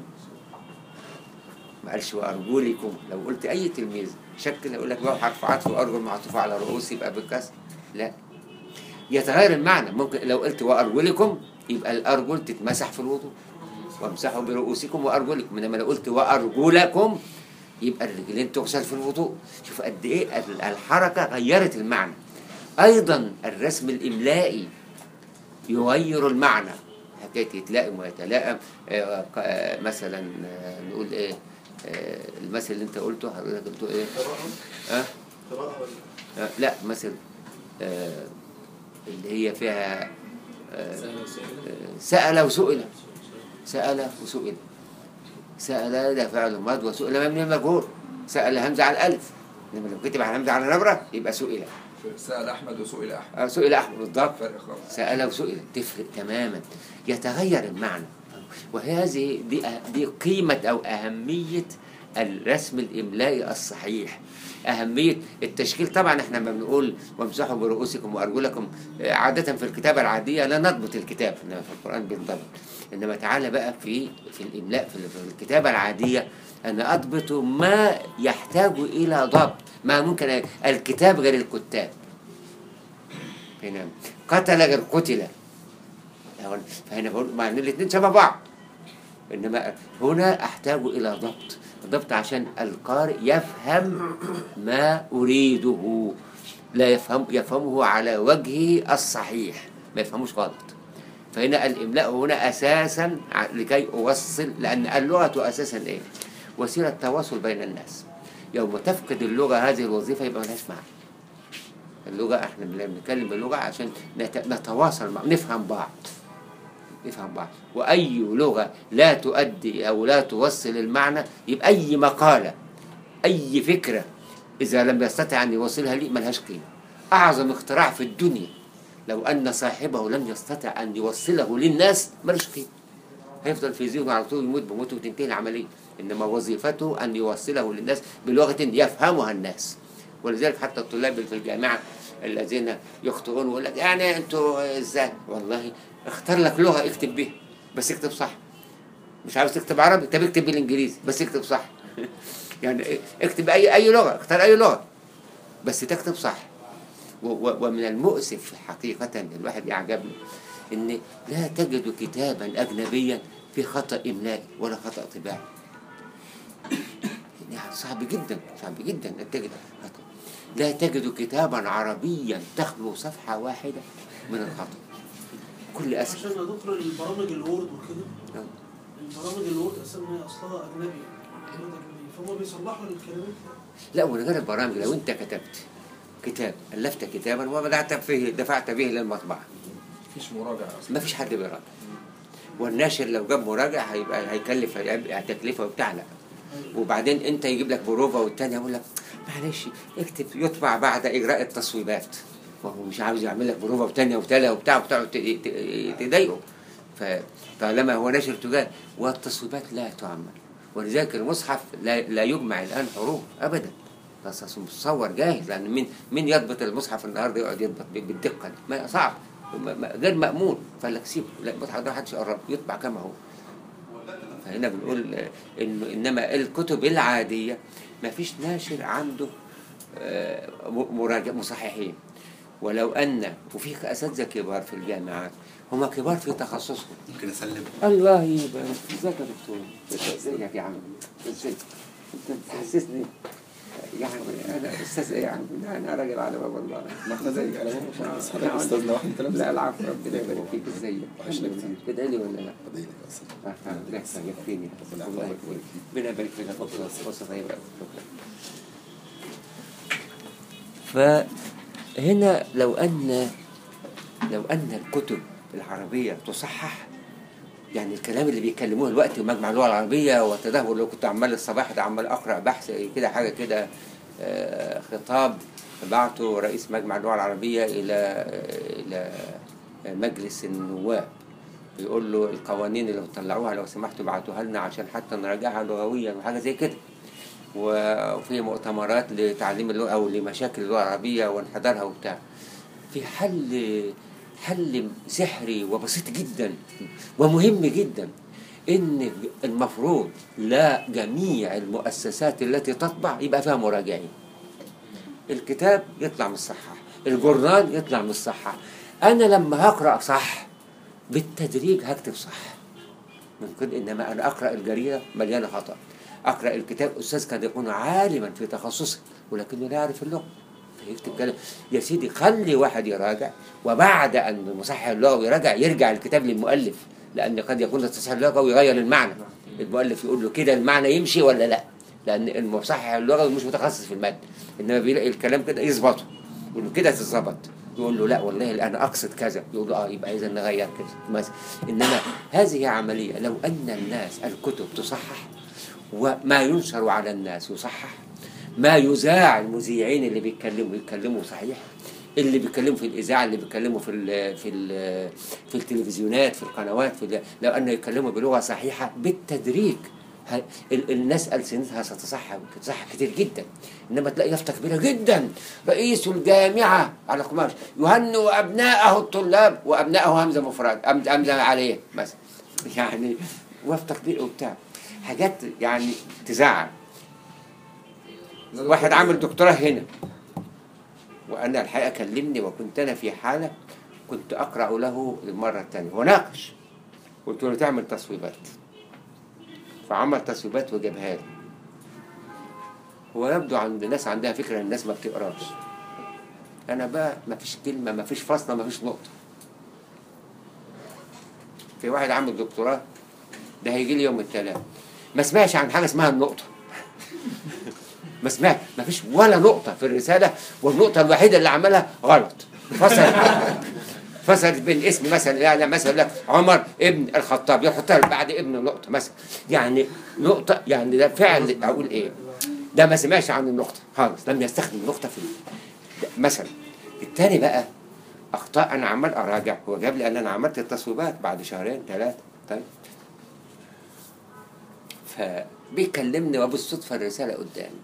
ما قالش وأرجلكم لو قلت أي تلميذ شكل يقول لك بقى حرف عطف وأرجل معطوفة على رؤوس يبقى بالكسر لا يتغير المعنى ممكن لو قلت وأرجلكم يبقى الأرجل تتمسح في الوضوء وامسحوا برؤوسكم وأرجلكم إنما لو قلت وأرجلكم يبقى الرجلين تغسل في الوضوء شوف قد ايه ال- الحركه غيرت المعنى ايضا الرسم الاملائي يغير المعنى حكايه يتلائم ويتلائم آه، ق- آه، مثلا آه، نقول ايه آه، المثل اللي انت قلته حضرتك قلته ايه ها قراءة ولا آه، لا مثل آه، اللي هي فيها آه، سهل وسهل آه، سأل وسئل سأل وسئل سأل ده فعل ماض وسئل مبني مجهول سأل همزة على الألف إنما لو كتب على همزة على نبرة يبقى سئل سأل أحمد وسئل أحمد آه، سئل أحمد بالضبط فرق خالص سأل وسئل تفرق تماما يتغير المعنى وهذه دي دي قيمة أو أهمية الرسم الإملائي الصحيح أهمية التشكيل طبعا احنا لما بنقول وامسحوا برؤوسكم وأرجلكم آه، عادة في الكتابة العادية لا نضبط الكتاب إنما في القرآن بينضبط إنما تعالى بقى في في الإملاء في في الكتابة العادية أنا أضبط ما يحتاج إلى ضبط ما ممكن الكتاب غير الكتاب هنا قتل غير قتل هون- فهنا بقول مع ان الاثنين شبه بعض انما هنا احتاج الى ضبط ضبط عشان القارئ يفهم ما اريده لا يفهم يفهمه على وجهه الصحيح ما يفهموش غلط فهنا الاملاء هنا اساسا ع- لكي اوصل لان اللغه اساسا ايه وسيله تواصل بين الناس يوم تفقد اللغه هذه الوظيفه يبقى ملهاش معنى اللغة احنا بن- بنتكلم باللغة عشان نت- نتواصل مع نفهم بعض نفهم بعض وأي لغة لا تؤدي أو لا توصل المعنى يبقى أي مقالة أي فكرة إذا لم يستطع أن يوصلها لي ملهاش قيمة أعظم اختراع في الدنيا لو أن صاحبه لم يستطع أن يوصله للناس ملوش قيمة هيفضل في ذهنه على طول يموت بموته وتنتهي العملية إنما وظيفته أن يوصله للناس بلغة يفهمها الناس ولذلك حتى الطلاب اللي في الجامعة الذين يخطئون ويقول لك يعني انتوا ازاي والله اختار لك لغة اكتب بيها بس اكتب صح مش عاوز تكتب عربي طب اكتب بالانجليزي بس اكتب صح يعني اكتب اي اي لغة اختار اي لغة بس تكتب صح و- و- ومن المؤسف حقيقة الواحد يعجبني ان لا تجد كتابا اجنبيا في خطأ املائي ولا خطأ طباعي يعني صعب جدا صعب جدا ان تجد خطأ لا تجد كتابا عربيا تخلو صفحة واحدة من الخطأ كل أسف عشان ندخل البرامج الوورد وكده نعم. البرامج الوورد اساسا هي اصلها اجنبي كلمات اجنبيه فهم بيصلحوا الكلمات لا ومن غير البرامج لو انت كتبت كتاب ألفت كتابا وبدأت فيه دفعت به للمطبعة مفيش مراجعة أصلا ما فيش حد بيراجع والناشر لو جاب مراجع هيبقى هيكلف هيبقى تكلفه وبتاع لا وبعدين انت يجيب لك بروفه والتاني يقول لك معلش اكتب يطبع بعد اجراء التصويبات وهو مش عاوز يعمل لك بروفه وتانيه وتالته وبتاع وبتاع وت- ت- تضايقه فطالما هو ناشر تجاري والتصويبات لا تعمل ولذلك المصحف لا, لا يجمع الان حروف ابدا بس متصور جاهز لان مين مين يضبط المصحف النهارده يقعد يضبط بالدقه دي ما صعب ما- ما- غير مامون فقال لك سيبه لا المصحف ده محدش يقرب يطبع كما هو فهنا بنقول آه، انه انما الكتب العاديه ما فيش ناشر عنده آه، م- مراجع مصححين ولو ان وفي اساتذه كبار في الجامعات هم كبار في تخصصهم ممكن اسلم الله يبارك ازيك يا دكتور ازيك يا عم ازيك انت تحسسني يعني انا استاذ ايه يعني انا راجل على باب الله ما احنا زيك على بابا آه. خلاص حضرتك استاذنا واحنا لا تلامذة العفو ربنا يبارك فيك ازيك وحشنا كتير. تدعي لي ولا لا؟ فضيلك يا استاذ آه، لا يكفيني ربنا الله يحفظك يكفيك ويبارك فيك. ربنا يبارك فيك فرصة فرصة طيبة شكرا فهنا لو أن لو أن الكتب العربية تصحح يعني الكلام اللي بيتكلموه الوقت مجمع اللغة العربية والتدهور اللي كنت عمال الصباح ده عمال أقرأ بحث كده حاجة كده آه، خطاب بعته رئيس مجمع اللغة العربية إلى إلى مجلس النواب بيقول له القوانين اللي بتطلعوها لو سمحتوا ابعتوها لنا عشان حتى نراجعها لغويا وحاجة زي كده وفي مؤتمرات لتعليم اللغة أو لمشاكل اللغة العربية وانحدارها وبتاع في حل حل سحري وبسيط جدا ومهم جدا ان المفروض لا جميع المؤسسات التي تطبع يبقى فيها مراجعين الكتاب يطلع من الصحة الجرنان يطلع من الصحة انا لما هقرا صح بالتدريج هكتب صح ممكن انما انا اقرا الجريده مليانه خطا اقرا الكتاب استاذ قد يكون عالما في تخصصه ولكنه لا يعرف اللغه فيكتب كلام يا سيدي خلي واحد يراجع وبعد ان المصحح اللغوي يراجع يرجع الكتاب للمؤلف لان قد يكون التصحيح اللغوي يغير المعنى المؤلف يقول له كده المعنى يمشي ولا لا لان المصحح اللغوي مش متخصص في الماده انما بيلاقي الكلام كده يظبطه يقول له كده تتظبط يقول له لا والله انا اقصد كذا يقول له اه يبقى اذا نغير كذا مثلا انما هذه عمليه لو ان الناس الكتب تصحح وما ينشر على الناس يصحح ما يذاع المذيعين اللي بيتكلموا يتكلموا صحيح اللي بيتكلموا في الاذاعه اللي بيتكلموا في ال في ال في التلفزيونات في القنوات في ال- لو ان يتكلموا بلغه صحيحه بالتدريج ه- ال- الناس ألسنتها ستصحح تتصحح كتير جدا انما تلاقي يافطه كبيره جدا رئيس الجامعه على قماش يهنئ ابناءه الطلاب وابناءه همزه مفرد أم- همزه عليه مثلا يعني يافطه كبيره وبتاع حاجات يعني تزعل واحد عامل دكتوراه هنا وانا الحقيقه كلمني وكنت انا في حاله كنت اقرا له المره الثانيه وناقش قلت له تعمل تصويبات فعمل تصويبات وجابها لي هو يبدو عند ناس عندها فكره ان الناس ما بتقراش انا بقى ما فيش كلمه ما فيش فاصله ما فيش نقطه في واحد عامل دكتوراه ده هيجي لي يوم الثلاث ما سمعش عن حاجه اسمها النقطه ما سمعت ما فيش ولا نقطة في الرسالة والنقطة الوحيدة اللي عملها غلط فصل فصل بين اسم مثلا يعني مثلا لك عمر ابن الخطاب يحطها بعد ابن نقطة مثلا يعني نقطة يعني ده فعل أقول إيه ده ما سمعش عن النقطة خالص لم يستخدم النقطة في ده مثلا التاني بقى أخطاء أنا عمال أراجع هو جاب لي أن أنا عملت التصويبات بعد شهرين ثلاثة طيب فبيكلمني وبالصدفة الرسالة قدامي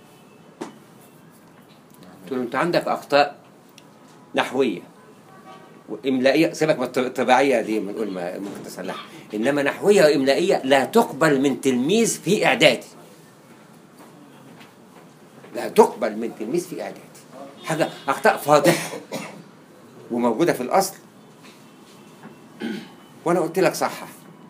قلت له انت عندك اخطاء نحويه واملائيه سيبك من الط- الطبيعيه دي بنقول ما ممكن تصلحها انما نحويه واملائيه لا تقبل من تلميذ في اعدادي لا تقبل من تلميذ في اعدادي حاجه اخطاء فاضحه وموجوده في الاصل وانا قلت لك صحح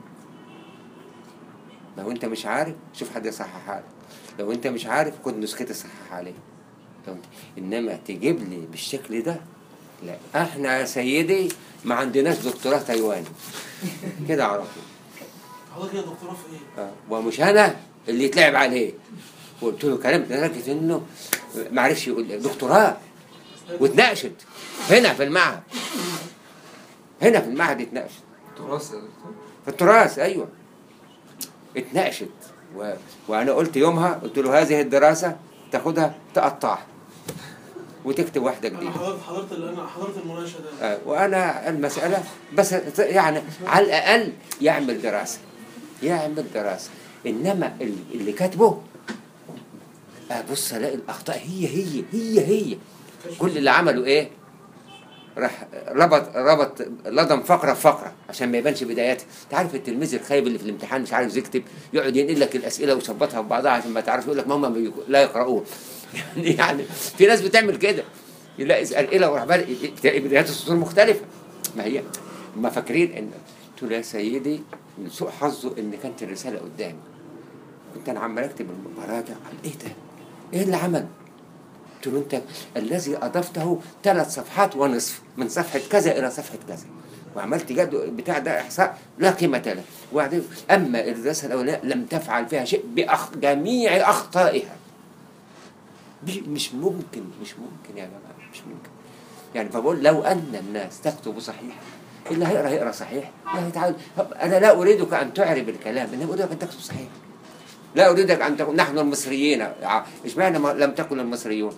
لو انت مش عارف شوف حد يصححها لك لو انت مش عارف خد نسختي صحح عليه لو انت انما تجيب لي بالشكل ده لا احنا يا سيدي ما عندناش دكتوراه تايواني كده اعرفه حضرتك يا دكتوراه في ايه؟ آه، ومش انا اللي يتلعب عليه قلت له كلام لدرجه انه ما عرفش يقول لي دكتوراه واتناقشت هنا في المعهد هنا في المعهد اتناقشت تراث يا دكتور في التراث ايوه اتناقشت و... وانا قلت يومها قلت له هذه الدراسه تاخدها تقطعها وتكتب واحده انا جديده حضرت حضرت ال- انا حضرت المناقشه ده آه، وانا المساله بس يعني على الاقل يعمل دراسه يعمل دراسه انما ال- اللي كاتبه ابص الاقي الاخطاء هي هي هي هي كل اللي عمله ايه راح ربط ربط لضم فقره بفقره عشان ما يبانش بداياتها انت عارف التلميذ الخايب اللي في الامتحان مش عارف يكتب يقعد ينقل لك الاسئله ويثبتها في بعضها عشان ما تعرف يقول لك ما هم بيق- لا يقرؤون يعني يعني في ناس بتعمل كده يلاقي اسئله وراح بادئ تلاقي بدايات السطور مختلفه ما هي ما فاكرين ان قلت له يا سيدي من سوء حظه ان كانت الرساله قدامي كنت انا عمال اكتب المراجع قال ايه ده ايه اللي عمل قلت له انت الذي اضفته ثلاث صفحات ونصف من صفحه كذا الى صفحه كذا وعملت جد بتاع ده احصاء لا قيمه له وبعدين اما الدراسه الاولى لم تفعل فيها شيء بأخ جميع اخطائها مش- مش ممكن مش ممكن يا جماعه مش ممكن يعني فبقول لو ان الناس تكتب صحيح اللي هيقرا هيقرا صحيح لا يتعود انا لا اريدك ان تعرب الكلام انما اريدك ان تكتب صحيح لا اريدك ان تكون نحن المصريين ع- اشمعنى ما- لم تكن المصريون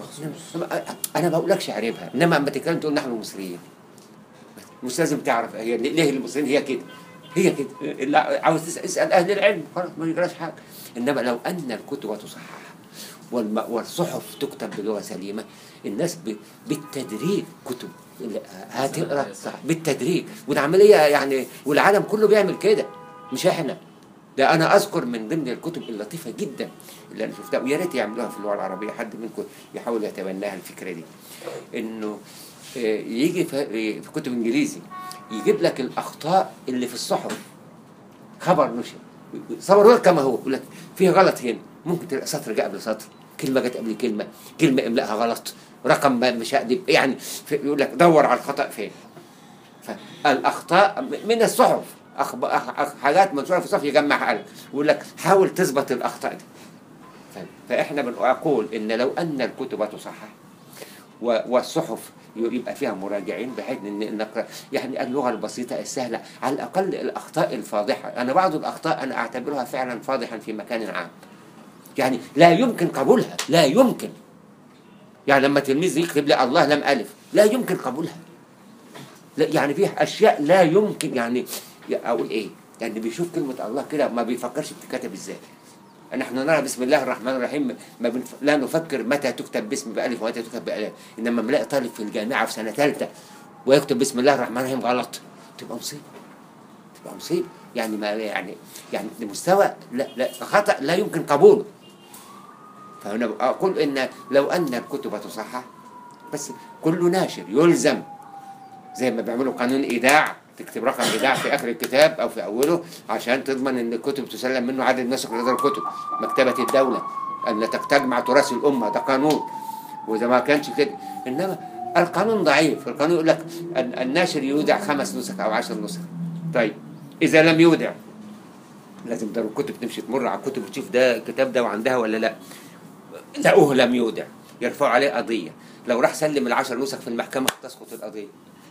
انا ما بقولكش اعربها انما اما تتكلم تقول نحن المصريين مش لازم تعرف هي ليه المصريين هي كده هي كده اللي عاوز تسال اسال اهل العلم خلاص ما يجراش حاجه انما لو ان الكتب تصحح والم... والصحف تكتب بلغه سليمه الناس ب... بالتدريج كتب هتقرا صح بالتدريج والعمليه يعني والعالم كله بيعمل كده مش احنا ده انا اذكر من ضمن الكتب اللطيفه جدا اللي انا شفتها ويا ريت يعملوها في اللغه العربيه حد منكم يحاول يتبناها الفكره دي انه آه، يجي في في كتب انجليزي يجيب لك الاخطاء اللي في الصحف خبر نشر صوروه كما هو يقول لك فيه غلط هنا ممكن تلاقي سطر جاء قبل سطر كلمه جت قبل كلمه كلمه املاها غلط رقم ما مش هقدم يعني في- يقول لك دور على الخطا فين فالاخطاء من الصحف أخب... أخ... أخ... حاجات منشوره في الصحف يجمعها لك ويقول لك حاول تظبط الاخطاء دي ف- فاحنا بنقول ان لو ان الكتب تصحح و- والصحف ي- يبقى فيها مراجعين بحيث ان نقرا يعني اللغه البسيطه السهله على الاقل الاخطاء الفاضحه انا بعض الاخطاء انا اعتبرها فعلا فاضحا في مكان عام يعني لا يمكن قبولها لا يمكن يعني لما تلميذ يكتب لي الله لم الف لا يمكن قبولها لا يعني فيه اشياء لا يمكن يعني اقول ايه يعني بيشوف كلمه الله كده ما بيفكرش بتتكتب ازاي نحن نرى بسم الله الرحمن الرحيم ما بنف... لا نفكر متى تكتب باسم بألف ومتى تكتب بألف إنما نلاقي طالب في الجامعة في سنة ثالثة ويكتب بسم الله الرحمن الرحيم غلط تبقى مصيبة تبقى مصيبة يعني ما يعني يعني مستوى لا لا خطأ لا يمكن قبوله فأنا أقول إن لو أن الكتب تصحح بس كل ناشر يلزم زي ما بيعملوا قانون ايداع تكتب رقم ايداع في اخر الكتاب او في اوله عشان تضمن ان الكتب تسلم منه عدد نسخ لدى الكتب مكتبه الدوله ان تجمع تراث الامه ده قانون واذا ما كانش كده انما القانون ضعيف القانون يقول لك ال- الناشر يودع خمس نسخ او عشر نسخ طيب اذا لم يودع لازم ده الكتب تمشي تمر على الكتب وتشوف ده الكتاب ده وعندها ولا لا لقوه لم يودع يرفعوا عليه قضيه لو راح سلم العشر نسخ في المحكمه تسقط القضيه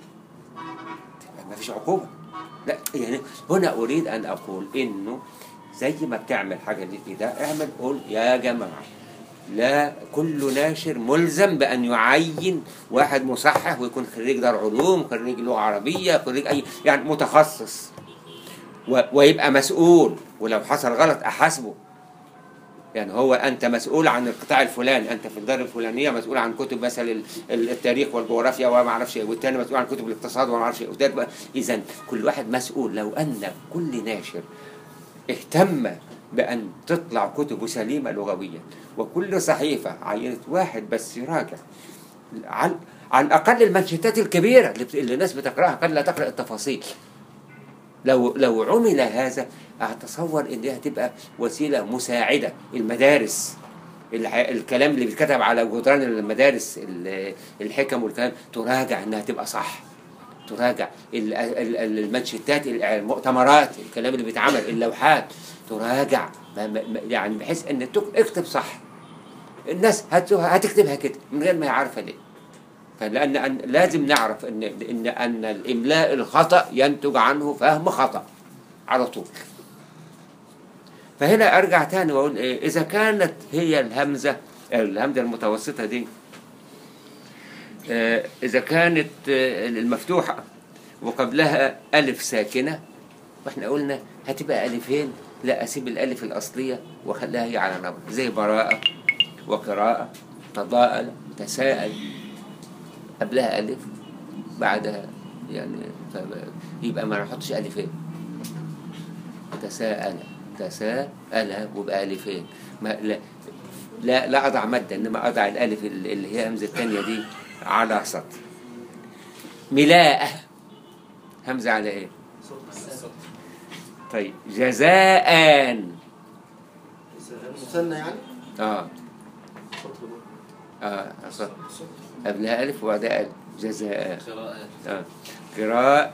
ما فيش عقوبة لا يعني هنا أريد أن أقول إنه زي ما بتعمل حاجة دي كده اعمل قول يا جماعة لا كل ناشر ملزم بأن يعين واحد مصحح ويكون خريج دار علوم خريج لغة عربية خريج أي يعني متخصص و- ويبقى مسؤول ولو حصل غلط أحاسبه يعني هو انت مسؤول عن القطاع الفلاني انت في الدار الفلانيه مسؤول عن كتب مثلا ال- ال- التاريخ والجغرافيا وما اعرفش ايه والتاني مسؤول عن كتب الاقتصاد وما اعرفش ايه اذا كل واحد مسؤول لو ان كل ناشر اهتم بان تطلع كتبه سليمه لغويا وكل صحيفه عينت واحد بس يراجع على على الاقل المنشطات الكبيره اللي, بت- اللي الناس بتقراها قد لا تقرا التفاصيل لو لو عمل هذا اتصور ان دي هتبقى وسيله مساعده المدارس الح- الكلام اللي بيتكتب على جدران المدارس ال- الحكم والكلام تراجع انها تبقى صح تراجع ال- ال- ال- المانشيتات ال- المؤتمرات الكلام اللي بيتعمل اللوحات تراجع ما- ما- ما- يعني بحيث ان تك- اكتب صح الناس هت- هتكتبها كده من غير ما هي عارفه ليه فلان أن لازم نعرف ان ان ان الاملاء الخطا ينتج عنه فهم خطا على طول فهنا ارجع تاني واقول ايه اذا كانت هي الهمزه الهمزه المتوسطه دي آه، اذا كانت آه، المفتوحه وقبلها الف ساكنه واحنا قلنا هتبقى الفين لا اسيب الالف الاصليه واخليها هي على نبر زي براءه وقراءه تضاءل تساءل قبلها ألف بعدها يعني ف- يبقى ما نحطش ألفين تساءل تساءل ويبقى ألفين ما لا لا لا أضع مادة إنما أضع الألف ال- اللي هي همزة الثانية دي على سطر ملاءة همزة على إيه؟ طيب جزاء مثنى يعني اه اه أصل قبلها ألف وبعدها ألف جزاء قراءات آه. قراءات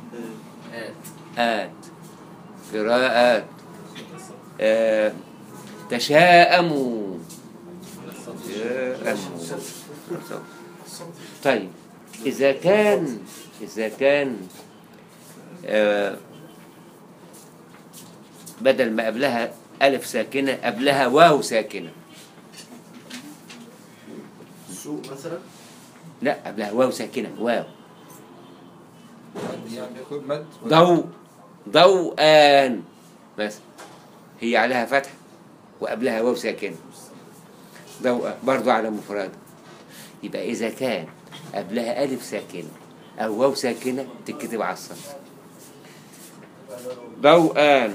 آت قراءات آه. تشاءموا تشاءموا طيب إذا كان إذا كان آه بدل ما قبلها ألف ساكنة قبلها واو ساكنة سوء مثلا لا قبلها واو ساكنة واو يعني يكون مد ضوء ضوءان مثلا هي عليها فتح وقبلها واو ساكنة ضوء برضو على مفرد يبقى إذا كان قبلها ألف ساكنة أو واو ساكنة تتكتب على الصف ضوءان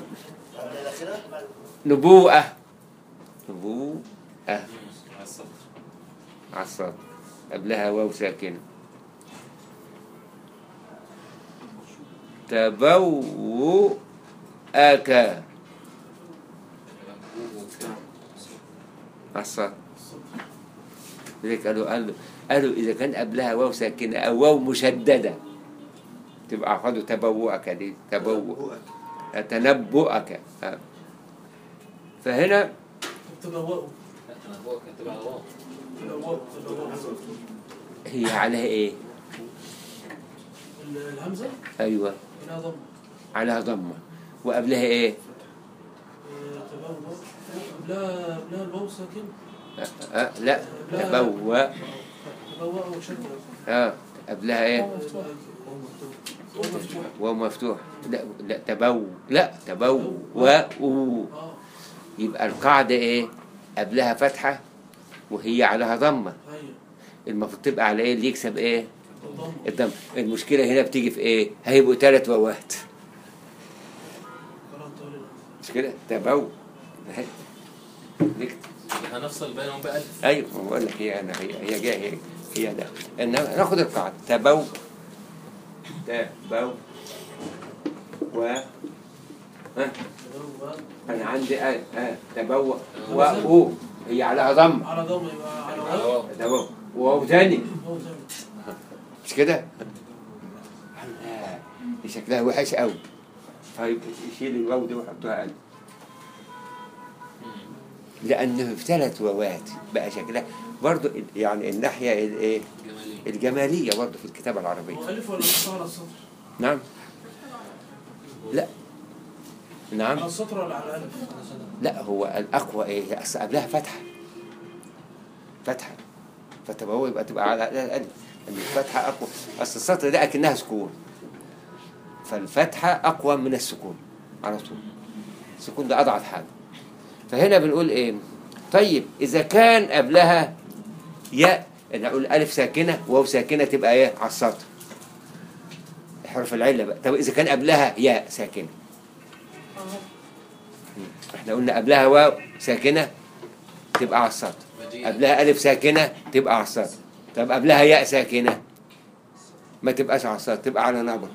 نبوءة نبوءة على السطر على الصف قبلها واو ساكنة تبوؤك على الصف لذلك قالوا قالوا قالوا إذا كان قبلها واو ساكنة أو واو مشددة تبقى خدوا تبوؤك دي تبوؤ تنبؤك آه. فهنا تبوأوا لا تنبؤك تبع الواو تبوأوا تبوأوا هي عليها إيه؟ ال- الهمزة أيوه إلى ضم عليها ضمة وقبلها إيه؟ آه، تبوأ قبلها قبلها الواو ساكن آه آه لا تبوأ تبوأ وشكل آه قبلها إيه؟ مفتوح. مفتوح واو مفتوح لا لا تبو لا تبو و و اه يبقى القاعدة إيه؟ قبلها فتحة وهي عليها ضمة هي المفروض تبقى على إيه اللي يكسب إيه؟ الضم الضم المشكلة هنا بتيجي في إيه؟ هيبقوا ثلاث واوات قرأت ولا لا؟ مش كده؟ تبو أهي. نكتب. هنفصل بينهم بألف ايوه ما بقول لك هي انا هي هي جايه هي هي ده انما ناخد القاعده تبو تبو و ها تبوأ انا عندي اه اه تبو و او هي عليها ضم على ضم يبقى على على واو واو تبو واو تاني واو تاني. مش كده؟ لا دي شكلها وحش قوي طيب شيل الواو دي وحطوها ألف لأنه في ثلاث واوات بقى شكلها برضو يعني الناحية الإيه؟ جمالية الجمالية برضو في الكتابة العربية هو ألف ولا فتحة على السطر؟ نعم لا نعم على السطر ولا على الألف؟ لا هو الأقوى إيه أصل قبلها فتحة فتحة فتبقى هو يبقى تبقى على الألف إن الفتحة أقوى أصل السطر ده أكنها سكون فالفتحة أقوى من السكون على طول السكون ده أضعف حاجة فهنا بنقول إيه طيب إذا كان قبلها ياء أنا أقول ألف ساكنة واو ساكنة تبقى إيه على السطر حرف العلة بقى طب إذا كان قبلها ياء ساكنة احنا قلنا قبلها واو ساكنة تبقى على السطر مجيء قبلها ألف ساكنة تبقى على السطر طب قبلها ياء ساكنة ما تبقاش على السطر تبقى على نبر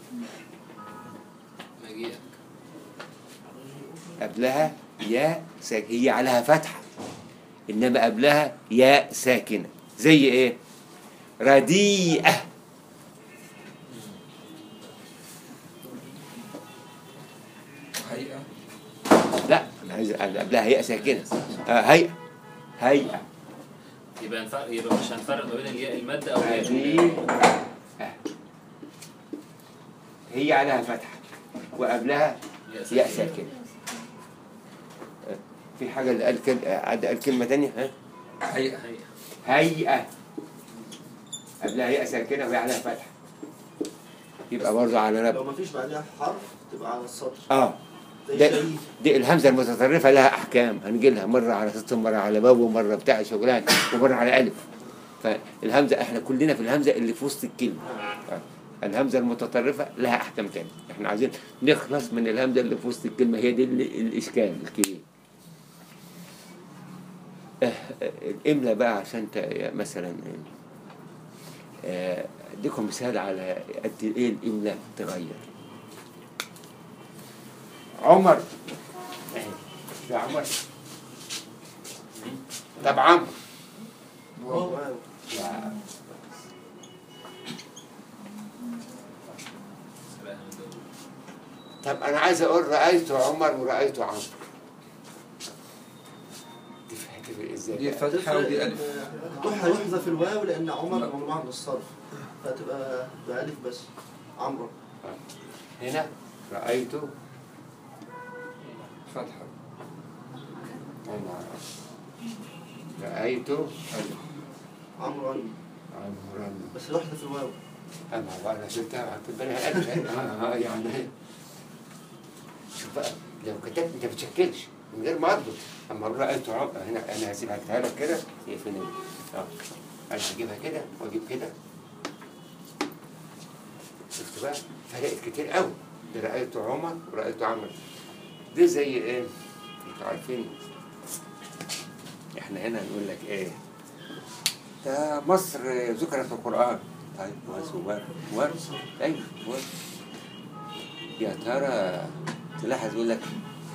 مجيء قبلها ياء ساكنة هي عليها فتحة إنما قبلها ياء ساكنة زي إيه رديئة هيئة لا أنا عايز قبلها ياء ساكنة آه هيئة هيئة يبقى نفرق يبقى مش هنفرق ما بين الياء المادة أو الياء رديئة هي عليها فتحة وقبلها ياء ساكنة في حاجة اللي قال كل... عاد قال كلمة تانية ها هيئة هيئة هيئة قبلها ياء ساكنة وهي عليها فتحة يبقى برضه على لو نبض ما فيش بعدها حرف تبقى على السطر اه زي ده شريف دي الهمزة المتطرفة لها أحكام هنجي لها مرة على سطر مرة على باب ومرة بتاع شغلان ومرة على ألف فالهمزة احنا كلنا في الهمزة اللي في وسط الكلمة آه. الهمزة المتطرفة لها أحكام تانية احنا عايزين نخلص من الهمزة اللي في وسط الكلمة هي دي اللي- الإشكال الكبير آه، آه، الإملا بقى عشان ت- مثلا آه، اديكم مثال على قد ايه الإملا تغير عمر ده عمر طب عمرو طب انا عايز اقول رايت عمر ورايت عمرو دي هتبقى ازاي دي بقى؟ فتحة ودي ألف هتروح هيحذف الواو لأن عمر ممنوع من الصرف فتبقى بألف بس عمرو هنا رايت فتحة عمر رايت ألف عمرو عمرا بس يحذف الواو اما بقى انا شلتها وحطيت بالها الف آه، آه، يعني شوف بقى لو كتبت انت ما بتشكلش من غير ما اضبط اما اقول رايت عمر هنا انا هسيبها اكتبها لك كده هي فين اه انا هجيبها كده واجيب كده شفت بقى فرقت كتير قوي دي رايت عمر ورايت عمرو دي زي ايه انتوا عارفين احنا هنا نقول لك ايه ده مصر ذكرت في القرآن طيب وزوار ور ايوه ور يا ترى تلاحظ يقول لك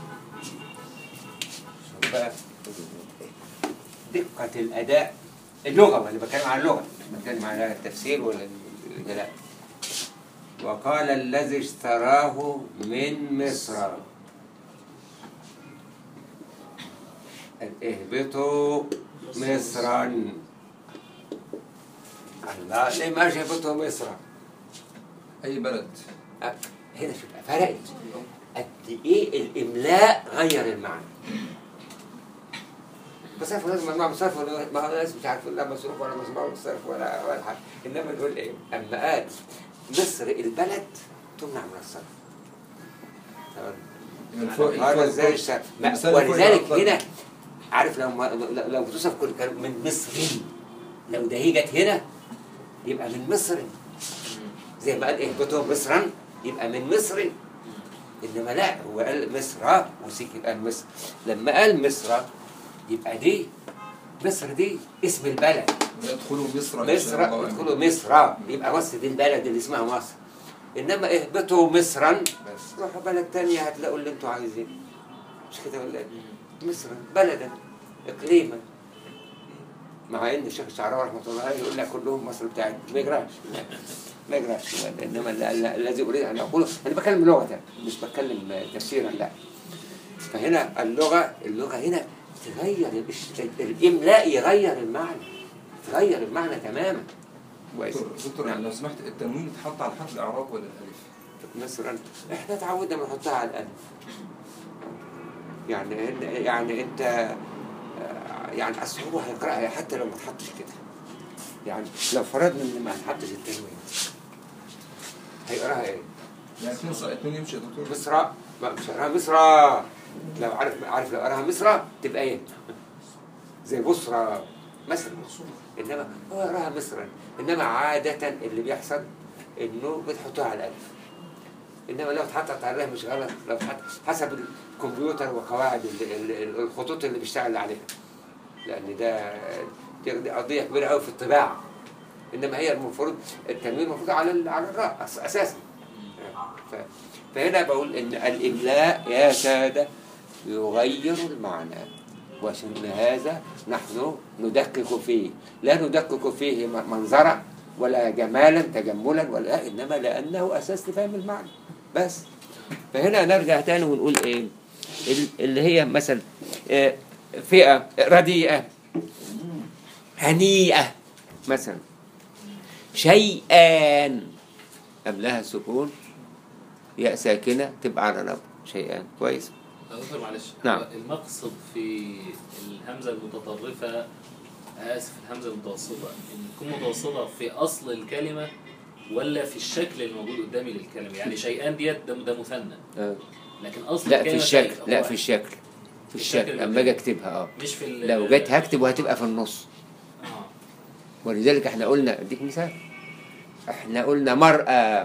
شوف بقى دقة الأداء اللغة ولا بتكلم عن اللغة مش بتكلم على التفسير ولا ال- لا وقال الذي اشتراه من مصر اهبطوا مصرا الله ليه ما جابته مصر؟ أي بلد أه، هنا شوف فرقت قد ايه الاملاء غير المعنى بصرف لازم ممنوع من الصرف ولا ما هو الناس مش عارفين لا مصروف ولا مسموع من الصرف ولا ولا حاجه انما نقول ايه اما قال مصر البلد تمنع من الصرف تمام من فوق هذا ازاي الشرف ما- المثال اللي فوق ولذلك الأفضل. هنا عارف لو ما لو لو توصف كل كلمة من مصر لو ده هي جت هنا يبقى من مصر زي ما قال اهبطوا مصرا يبقى من مصر انما لا هو قال مصر وسيكي قال مصر لما قال مصر يبقى دي مصر دي اسم البلد يدخلوا مصر إن مصر شاء الله يدخلوا مصر يبقى مصر دي البلد اللي اسمها مصر انما اهبطوا مصرا بس روحوا بلد تانية هتلاقوا اللي انتوا عايزينه مش كده ولا ايه؟ مصر بلدا اقليما مع ان الشيخ الشعراوي رحمه الله عليه يقول لك كلهم مصر بتاعتنا ما يجراش ما يجراش انما ال- ال- الذي اريد ان اقوله انا بتكلم لغه مش بتكلم تفسيرا لا فهنا اللغه اللغه هنا تغير الإش- الاملاء يغير المعنى تغير المعنى تماما كويس دكتور دكتور نعم. لو سمحت التنوين يتحط على حرف الإعراب ولا الألف؟ مثلا احنا تعودنا بنحطها على الالف يعني إن- يعني انت آه، يعني اصل هو هيقراها حتى لو ما تحطش كده يعني لو فرضنا ان ما نحطش التنوين هيقراها ايه؟ يعني اتنين ص- اتنين يمشي يا دكتور مصر ما مش هيقراها مصر لو عارف عارف لو قراها مصر تبقى ايه؟ زي بصرى مثلا انما هو يقراها مصرا انما عادة اللي بيحصل انه بتحطوها على الالف انما لو اتحطت عليها مش غلط لو اتحط حسب الكمبيوتر وقواعد ال- ال- ال- الخطوط اللي بيشتغل عليها لان ده دي دي قضيه كبيره قوي في الطباعه انما هي المفروض التنوين المفروض على ال- على الراء أس- اساسا ف- فهنا بقول ان الاملاء يا ساده يغير المعنى وعشان هذا نحن ندقق فيه لا ندقق فيه م- منظرا ولا جمالا تجملا ولا انما لانه اساس لفهم المعنى بس فهنا نرجع تاني ونقول ايه ال- اللي هي مثلا آه، فئه رديئه هنيئه مثلا شيئان قبلها سكون ياء ساكنه تبقى على نبض شيئان كويس يا دكتور معلش نعم. هو المقصد في الهمزة المتطرفة آسف الهمزة المتوسطة إن تكون متوسطة في أصل الكلمة ولا في الشكل الموجود قدامي للكلمة يعني شيئان ديت ده, ده مثنى آه. لكن أصل لا في الكلمة الشكل شيء. لا هو في الشكل في الشكل الشكل اللي اما اجي قدامي. اكتبها اه مش في ال- لو جيت هكتب وهتبقى في النص آه. ولذلك احنا قلنا اديك مثال احنا قلنا مرأة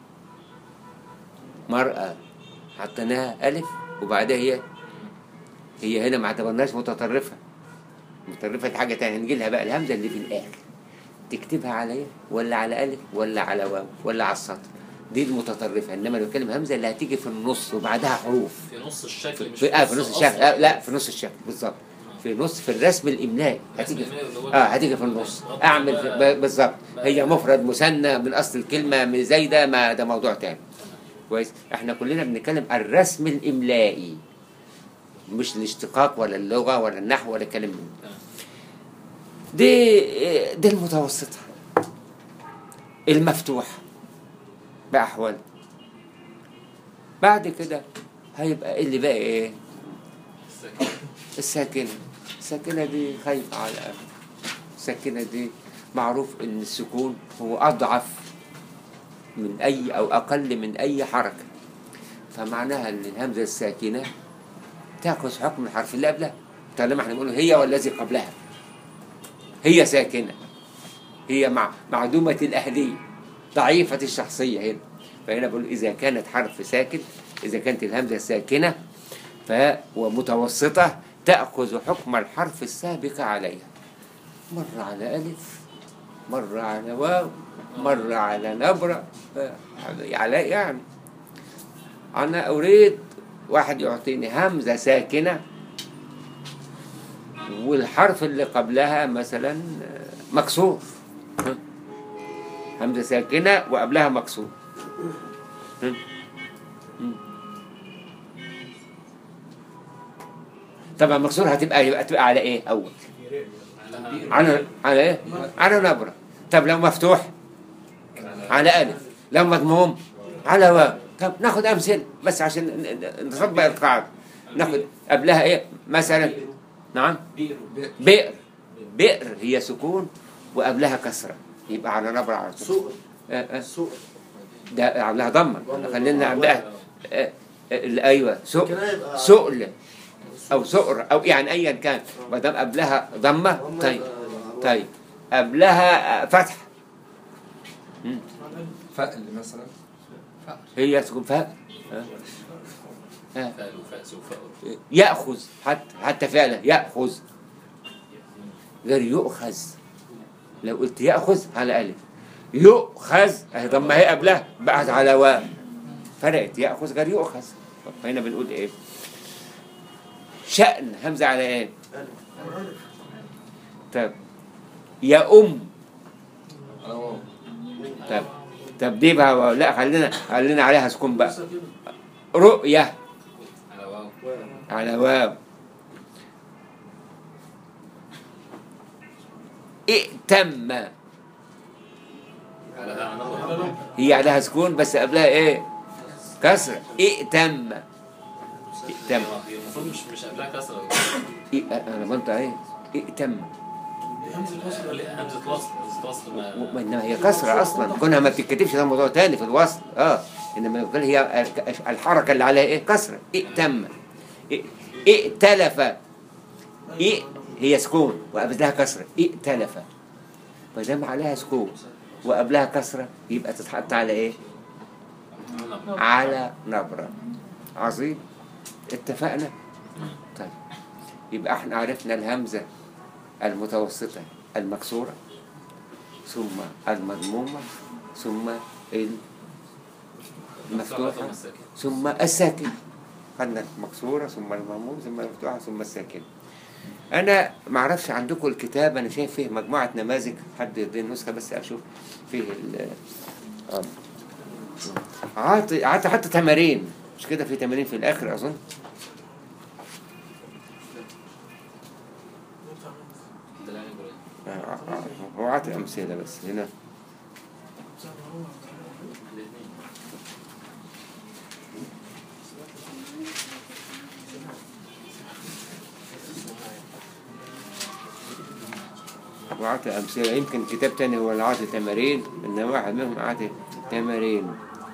مرأة حطيناها ألف وبعدها هي هي هنا ما اعتبرناش متطرفة متطرفة دي حاجة تانية نجي لها بقى الهمزة اللي في الآخر تكتبها على ايه ولا على ألف ولا على واو ولا على السطر دي المتطرفة انما لو كلمة همزة اللي هتيجي في النص وبعدها حروف في نص الشكل مش في, آه في نص أصل. الشكل آه لا في نص الشكل بالظبط في نص في الرسم الإملائي هتيجي في الإملائي اللي هو اه هتيجي في النص غض اعمل بقى- في- ب- بالظبط بقى- هي مفرد مثنى من اصل الكلمه من زي ده ما ده موضوع تاني كويس احنا كلنا بنتكلم الرسم الاملائي مش الاشتقاق ولا اللغه ولا النحو ولا الكلام من ده. دي دي المتوسطه المفتوحه باحوال بعد كده هيبقى اللي بقى ايه الساكن الساكنة الساكنة دي خايفة على الأمل الساكنة دي معروف إن السكون هو أضعف من أي أو أقل من أي حركة فمعناها إن الهمزة الساكنة تأخذ حكم الحرف اللي قبلها طالما احنا بنقول هي والذي قبلها هي ساكنة هي مع معدومة الأهلية ضعيفة الشخصية هنا فهنا بقول إذا كانت حرف ساكن إذا كانت الهمزة ساكنة ف ومتوسطة تأخذ حكم الحرف السابق عليها مرة على ألف مرة على واو مرة على نبرة ف- على يعني أنا أريد واحد يعطيني همزة ساكنة والحرف اللي قبلها مثلا مكسور ها؟ همزة ساكنة وقبلها مكسور ها؟ م. طبعا مكسور هتبقى هتبقى على ايه اول على على ايه على نبرة طب لو مفتوح على الف لو مضموم على واو طب ناخد امثله بس عشان ن- ن- نطبق القاعده ناخد قبلها ايه مثلا نعم بئر بئر هي سكون وقبلها كسره يبقى على نبرة على طول سوء آه، آه. سوء ده قبلها ضمه خلينا قبلها آه، آه، ايوه سؤل كده يبقى سؤل او سؤر او يعني ايا كان ما دام قبلها ضمه طيب طيب قبلها آه، فتح مم. فأل مثلا هي تكون فاء آه. آه. فأل وفأس وفأل ياخذ حتى حتى فعلا ياخذ غير يؤخذ لو قلت ياخذ على الف يؤخذ اهي ضمه هي قبلها بقت على واو فرقت ياخذ غير يؤخذ هنا بنقول ايه شأن همزه على ايه طب يا ام على واو طب طب دي بقى لا خلينا خلينا عليها سكون بقى ساكنة. رؤيه على واو على واو ائتم على ها على نبرة هي عليها سكون بس قبلها ايه كسر ائتم ائتم هي المفروض مش مش قبلها كسرة إيه انا بنطق ايه ائتم همزة الوصل همزة وصل همزة وصل ما ما انما هي كسره اصلا كونها ما بتتكتبش ده موضوع تاني في الوصل اه انما يقول هي الحركه اللي عليها ايه كسره ائتم إيه- ائتلف إيه هي سكون وقبلها كسرة ائتلف ما دام عليها سكون وقبلها كسرة يبقى تتحط على ايه؟ على نبرة عظيم اتفقنا؟ طيب يبقى احنا عرفنا الهمزة المتوسطة المكسورة ثم المضمومة ثم المفتوحة ثم الساكن خدنا المكسورة ثم المضموم ثم المفتوحة ثم الساكن أنا ما أعرفش عندكم الكتاب أنا شايف فيه مجموعة نماذج حد يديني نسخة بس أشوف فيه ال آه. عاطي عاطي حتى تمارين مش كده في تمارين في الآخر أظن آه، آه، آه. هو عاطي أمثلة بس هنا وعطي أمثلة يمكن كتاب تاني هو اللي عاطي تمارين إن واحد منهم عاطي تمارين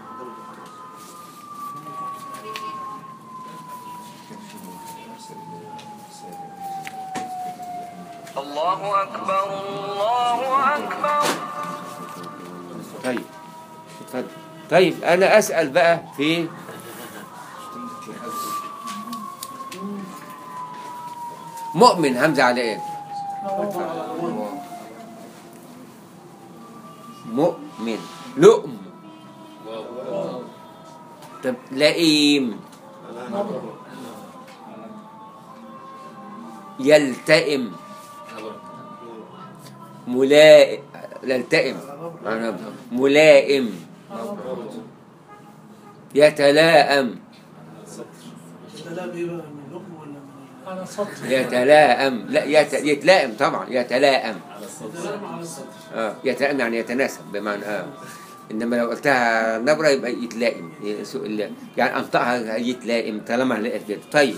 الله أكبر الله أكبر طيب اتفضل طيب أنا أسأل بقى في مؤمن همزة على إيه؟ مؤمن لؤم طب لئيم يلتئم ملائم يلتئم أنا ملائم يتلائم الكلام ايه بقى من اللقم ولا من على سطر يتلائم لا يت... يتلائم طبعا يتلائم على السطر الكلام على السطر اه يتلائم يعني يتناسب بمعنى اه انما لو قلتها نبره يبقى يتلائم سوء الله يعني انطقها يتلائم طالما لقيت كده طيب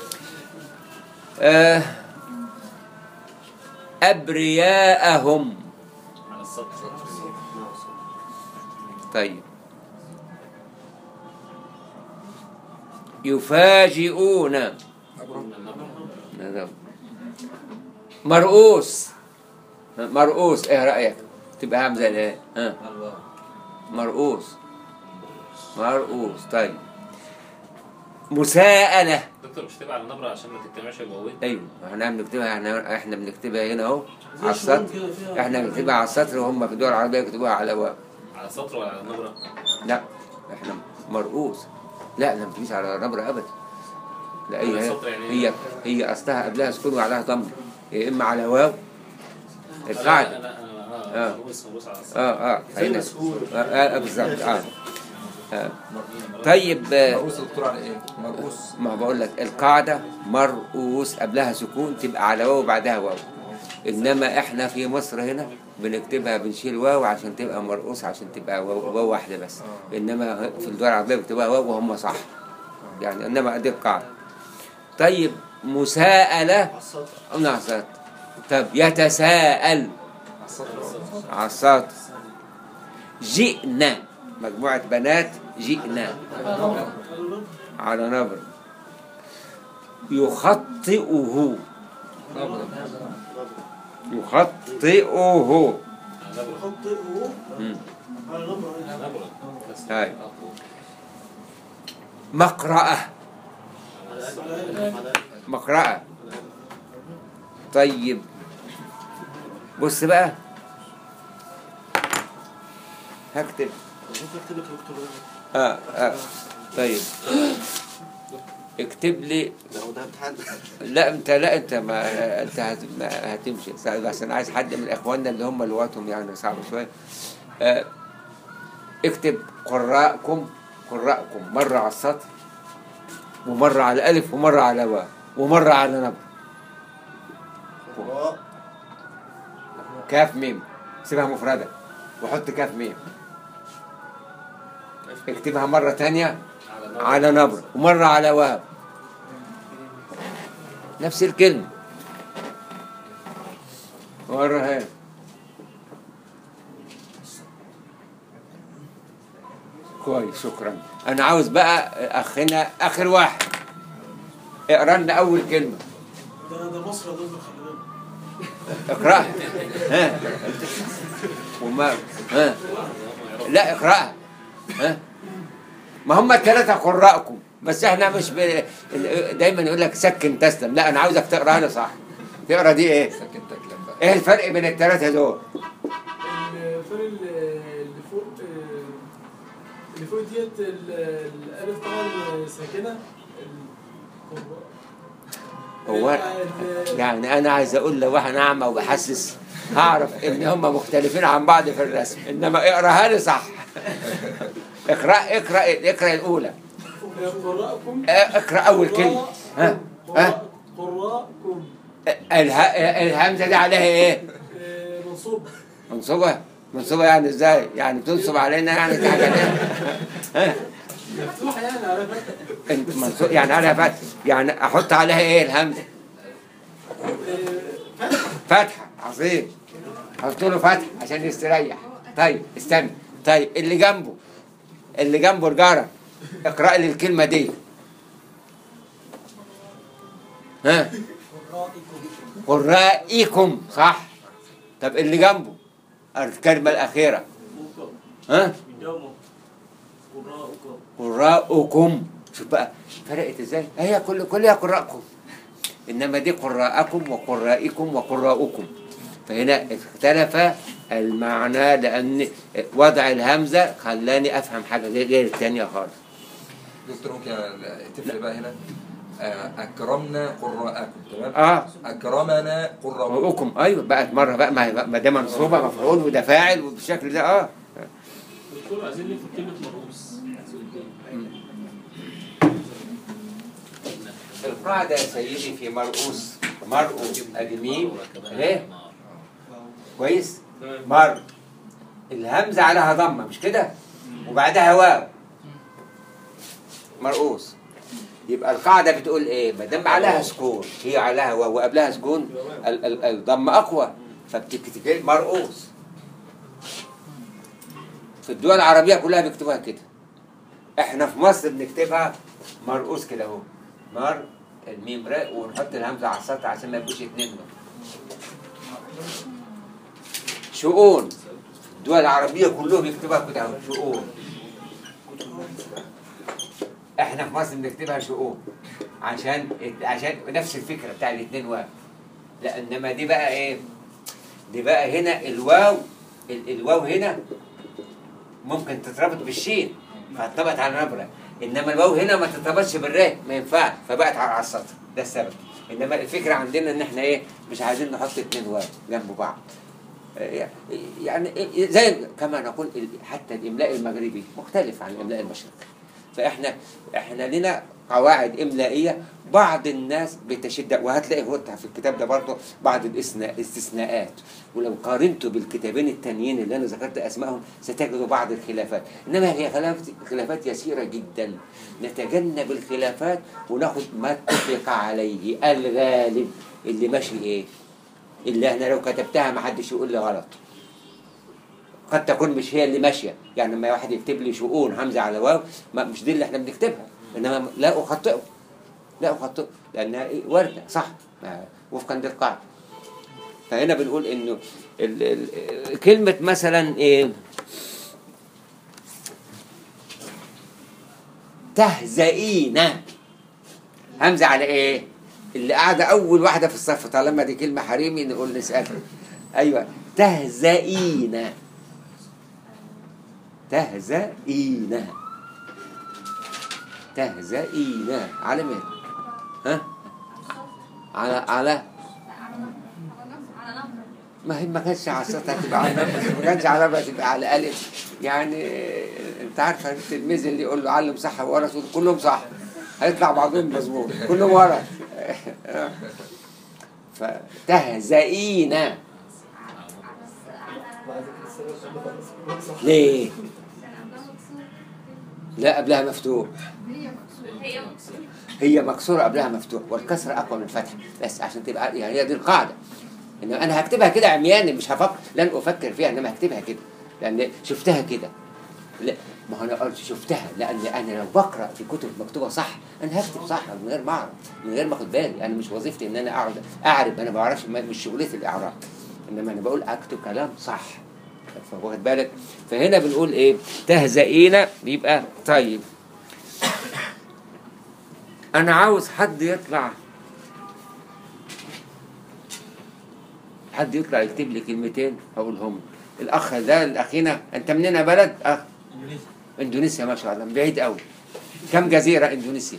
آه ابرياءهم على السطر طيب يفاجئون نعم. مرؤوس مرؤوس ايه رايك تبقى همزه الايه ها مرؤوس مرؤوس طيب مساءله دكتور مش تبقى على النبره عشان ما تجتمعش الواوين ايوه احنا بنكتبها احنا احنا بنكتبها هنا اهو زي على شؤون السطر كده فيها احنا بنكتبها على السطر وهم في الدول العربيه يكتبوها على واو على السطر ولا على النبره لا احنا مرؤوس لا لا مفيش على نبرة ابدا لا على هي السطر يعني هي هي اصلها قبلها سكون وعليها ضم يا اما على واو القاعده لا لا انا آه. اه مبوس مبوس على السطر اه اه زي هنا مسؤول آه, آه بالظبط اه, آه. طيب آه، مرؤوس الدكتور على ايه؟ مرؤوس ما بقول لك القاعده مرؤوس قبلها سكون تبقى على واو وبعدها واو انما احنا في مصر هنا بنكتبها بنشيل واو عشان تبقى مرؤوس عشان تبقى واو, واو واحده بس انما في الدول العربيه بتبقى واو وهم صح يعني انما دي القاعده طيب مساءله على السطر نعم طب يتساءل على السطر على السطر جئنا مجموعة بنات جئنا على نبر يخطئه نبرة يخطئه على النبره يخطئه مم. على نبرة على النبره بس هاي. مقرأة مقرأة طيب بص بقى هكتب ممكن اكتب لك دكتور اه اه طيب اكتب لي لو ده امتحان لا انت لا انت ما انت هت... ما هتمشي بس انا عايز حد من اخواننا اللي هم لغتهم يعني صعبه شويه آه اكتب قراءكم قراءكم مره على السطر ومره على الف ومره على واو ومره على نبر قراء كاف ميم سيبها مفردة وحط كاف ميم اكتبها مرة تانية على النبره على نبر ومرة على واو نفس الكلمة مرة هي كويس شكرا انا عاوز بقى اخنا اخر واحد اقرا لنا اول كلمة ده ده مصر يا دكتور خلي بالك اقرأها ها وما ها لا اقرأها ها ما هم الثلاثة قراءكم بس احنا مش ب... دايما يقول لك سكن تسلم لا انا عاوزك تقراها لي صح تقرا دي ايه؟ سكن تكلم بقى ايه الفرق بين الثلاثة دول؟ الفرق اللي فوق اللي فوق ديت ال- الألف طبعا ساكنة ال- هو ال- يعني انا عايز اقول لو انا اعمى وبحسس هعرف ان هم مختلفين عن بعض في الرسم انما اقراها لي صح اقرا اقرا اقرا الاولى قراءكم اقرا اول كلمه ها ها قراءكم اله... الهمزه دي عليها ايه؟ آه، منصوب منصوبة منصوبة يعني ازاي؟ يعني بتنصب علينا يعني تضحك علينا ها؟ مفتوحة يعني على فكرة انت منصوب يعني عليها فتح يعني احط عليها ايه الهمزة؟ فتحة عظيم حط له فتح عشان يستريح طيب استنى طيب اللي جنبه اللي جنبه الجارة اقرأ لي الكلمة دي ها قرائكم صح طب اللي جنبه الكلمة الأخيرة ها قراءكم شوف بقى فرقت ازاي هي كل كلها قراءكم انما دي قراءكم وقرائكم وقراءكم فهنا اختلف المعنى لان وضع الهمزه خلاني افهم حاجه غير غير الثانيه خالص دكتور ممكن تفرق بقى هنا آه، أكرمنا قراءكم تمام اه أكرمنا قراءكم قراءكم ايوه بقت مره بقى ما هي- ما ده منصوبه مفعول وده فاعل وبالشكل ده اه دكتور عايزين نكتب كلمة مرؤوس القاعدة يا سيدي في مرؤوس مرؤوس أدميم اهي كويس مر الهمزة عليها ضمة مش كده وبعدها واو مرؤوس يبقى القاعدة بتقول ايه ما دام عليها سكون هي عليها واو وقبلها سكون ال- ال- الضمة أقوى فبتكتب مرؤوس في الدول العربية كلها بيكتبوها كده احنا في مصر بنكتبها مرؤوس كده اهو مر الميم راء ونحط الهمزة على السطر عشان ما يبقوش اتنين مر. شؤون الدول العربية كلهم يكتبوها كده اهو شؤون احنا في مصر بنكتبها شؤون عشان عشان نفس الفكرة بتاع الاتنين واو لا انما دي بقى ايه دي بقى هنا الواو ال- الواو هنا ممكن تتربط بالشين فاتربط على نبرة انما الواو هنا ما تتربطش بالراء ما ينفعش فبقت على على السطر ده السبب انما الفكره عندنا ان احنا ايه مش عايزين نحط اتنين واو جنب بعض آه، يعني إيه- زي كما نقول ال- حتى الاملاء المغربي مختلف عن الاملاء المشرقي فاحنا احنا لنا قواعد املائيه بعض الناس بتشد وهتلاقي هو في الكتاب ده برضه بعض الاستثناء استثناءات ولو قارنته بالكتابين التانيين اللي انا ذكرت اسمائهم ستجدوا بعض الخلافات انما هي خلاف- خلافات يسيره جدا نتجنب الخلافات وناخد ما اتفق عليه الغالب اللي ماشي ايه اللي احنا لو كتبتها ما حدش يقول لي غلط قد تكون مش هي اللي ماشيه يعني لما واحد يكتب لي شؤون همزه على واو ما مش دي اللي احنا بنكتبها انما لا اخطئه لا اخطئه لانها إيه؟ وارده صح ما- وفقا للقاعده فهنا بنقول انه ال ال كلمه مثلا ايه تهزئين همزه على ايه اللي قاعده اول واحده في الصف طالما دي كلمه حريمي نقول نسالها ايوه تهزئين تهزئين تهزئين على مين ها على على ما هي ما كانتش على السطح تبقى على نفس ما كانتش على نفس تبقى على ألف يعني انت عارف التلميذ اللي يقول له علم صح ورا تقول كلهم صح هيطلع بعضهم مظبوط كلهم ورا فتهزئين ليه؟ لا قبلها مفتوح هي مكسورة قبلها مفتوح والكسر أقوى من الفتح بس عشان تبقى يعني هي دي القاعدة إنما أنا هكتبها كده عمياني مش هفكر لن أفكر فيها إنما هكتبها كده لأن شفتها كده لا ما هو أنا قلت شفتها لأن أنا لو بقرأ في كتب مكتوبة صح أنا هكتب صح من غير ما أعرف من غير ما أخد بالي أنا مش وظيفتي إن أنا أقعد أعرف أنا ما بعرفش ما- مش شغلتي الإعراب إنما أنا بقول أكتب كلام صح فواخد بالك فهنا بنقول إيه تهزئين يبقى طيب انا عاوز حد يطلع حد يطلع يكتب لي كلمتين هقولهم الاخ ده الاخينا انت منين يا بلد اخ اندونيسيا ما شاء الله من بعيد قوي كم جزيره اندونيسيا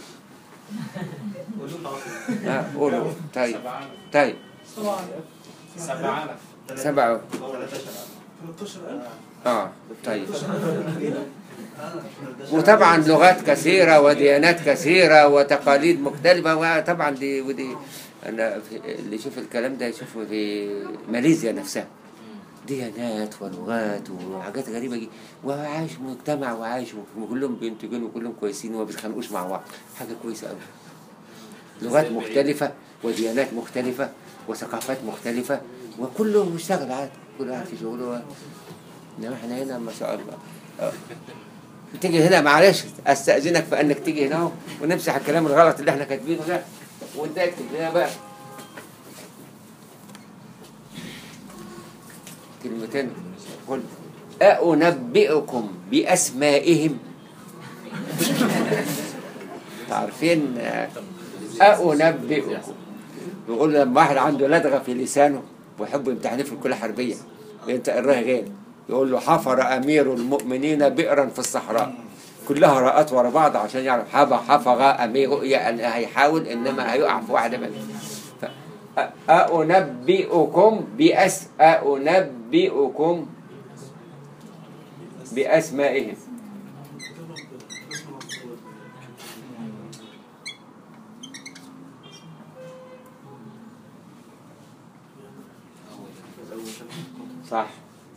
ها قولوا طيب طيب طبعا سبعة 13000 اه طيب وطبعا لغات كثيرة وديانات كثيرة وتقاليد مختلفة وطبعا دي ودي أنا في اللي يشوف الكلام ده يشوفه في ماليزيا نفسها ديانات ولغات وحاجات غريبة جدا وعايش مجتمع وعايش وكلهم بينتجون وكلهم كويسين وما بيتخانقوش مع بعض حاجة كويسة أوي لغات مختلفة وديانات مختلفة وثقافات مختلفة وكلهم مشتغل عادي كل واحد في شغله انما احنا هنا ما شاء الله آه. تيجي هنا معلش استاذنك في انك تيجي هنا ونمسح الكلام الغلط اللي احنا كاتبينه ده وانت اكتب هنا بقى كلمتين قل أأنبئكم بأسمائهم تعرفين آه، أأنبئكم بيقول لما واحد عنده لدغة في لسانه ويحب يمتحنيه في الكلية الحربية انت قراها غير يقول له حفر أمير المؤمنين بئرا في الصحراء كلها راءات ورا بعض عشان يعرف حفظ حفظ أمير يعني هيحاول إنما هيقع في واحدة منهم ف- أ- أنبئكم بأس أنبئكم بأسمائهم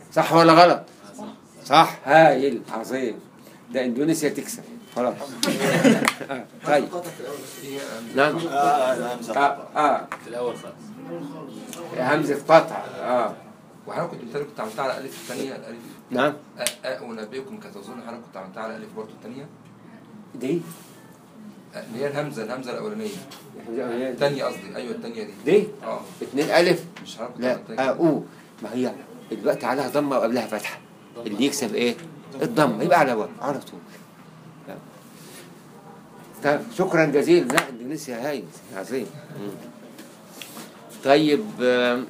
صح ولا غلط صح هايل عظيم ده اندونيسيا تكسب خلاص آه، طيب قطع في الأول بس. نعم اه اه في الاول خالص همزة قطع اه وحضرتك كنت بتقول كنت عملتها على الالف الثانيه الالف نعم أ أ ونبئكم كانت اظن حضرتك كنت عملتها على الالف برضه الثانيه دي اللي هي الهمزه الهمزه الاولانيه الثانيه قصدي ايوه الثانيه دي دي اه اتنين الف مش حضرتك كنت لا عملتها اه او ما هي دلوقتي عليها ضمه وقبلها فتحه اللي يكسب ايه الضمه يبقى على واو على طول لا. طيب شكرا جزيلا لا اندونيسيا هايل عظيم مم. طيب آم،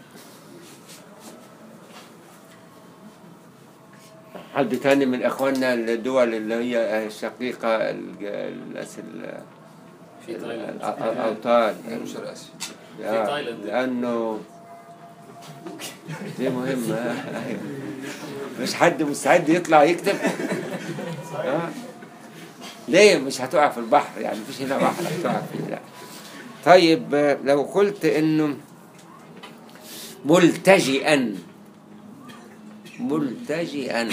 حد تاني من اخواننا الدول اللي هي الشقيقه الج- الناس ال- في تايلاند الأ- الاوطان جنوب شرق اسيا آه، تايلاند. لانه دي مهمة أيوة. مش حد مستعد يطلع يكتب آه. ليه مش هتقع في البحر يعني مفيش هنا بحر هتقع فيه لا طيب آه، لو قلت انه ملتجئا ملتجئا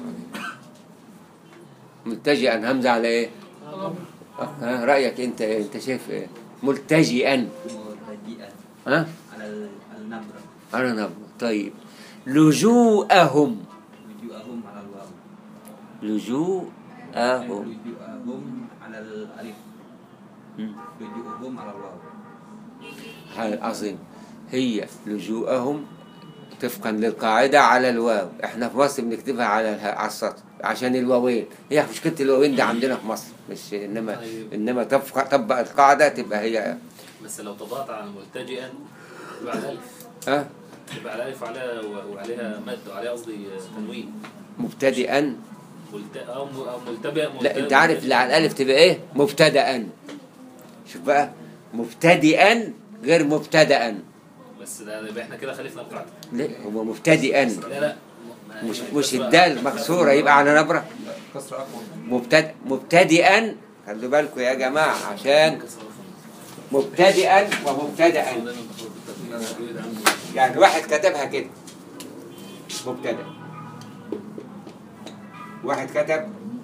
ملتجئا همزة على ايه؟ ها رأيك انت إيه؟ انت شايف ايه؟ ملتجئا مرتدئا ها؟ على ال- النبرة أنا نبض طيب لجوءهم لجوءهم على الواو لجوءهم لجوءهم على الألف مم. لجوءهم على الواو هاي عظيم هي لجوءهم طبقا للقاعدة على الواو احنا في مصر بنكتبها على اله- على السطر عشان الواوين هي مشكلة الواوين دي عندنا في مصر مش انما طيب. انما طبق طبق القاعدة تبقى هي بس لو طبقت على ملتجئا يبقى على الالف ها يبقى على الالف وعليها وعليها مد وعليها قصدي تنوين مبتدئا ملت... او م- او ملتبئ لا انت عارف اللي على الالف تبقى ايه مبتدئا شوف بقى مبتدئا غير مبتدئا بس ده يبقى احنا كده خالفنا القاعده ليه هو مبتدئا لا لا ما- مش ما- مش بس بقى- الدال مكسوره يبقى على نبره كسر اقوى مبتد مبتدئا خلوا بالكم يا جماعه عشان مبتدئا ومبتدئا يعني واحد كتبها كده مبتدأ واحد كتب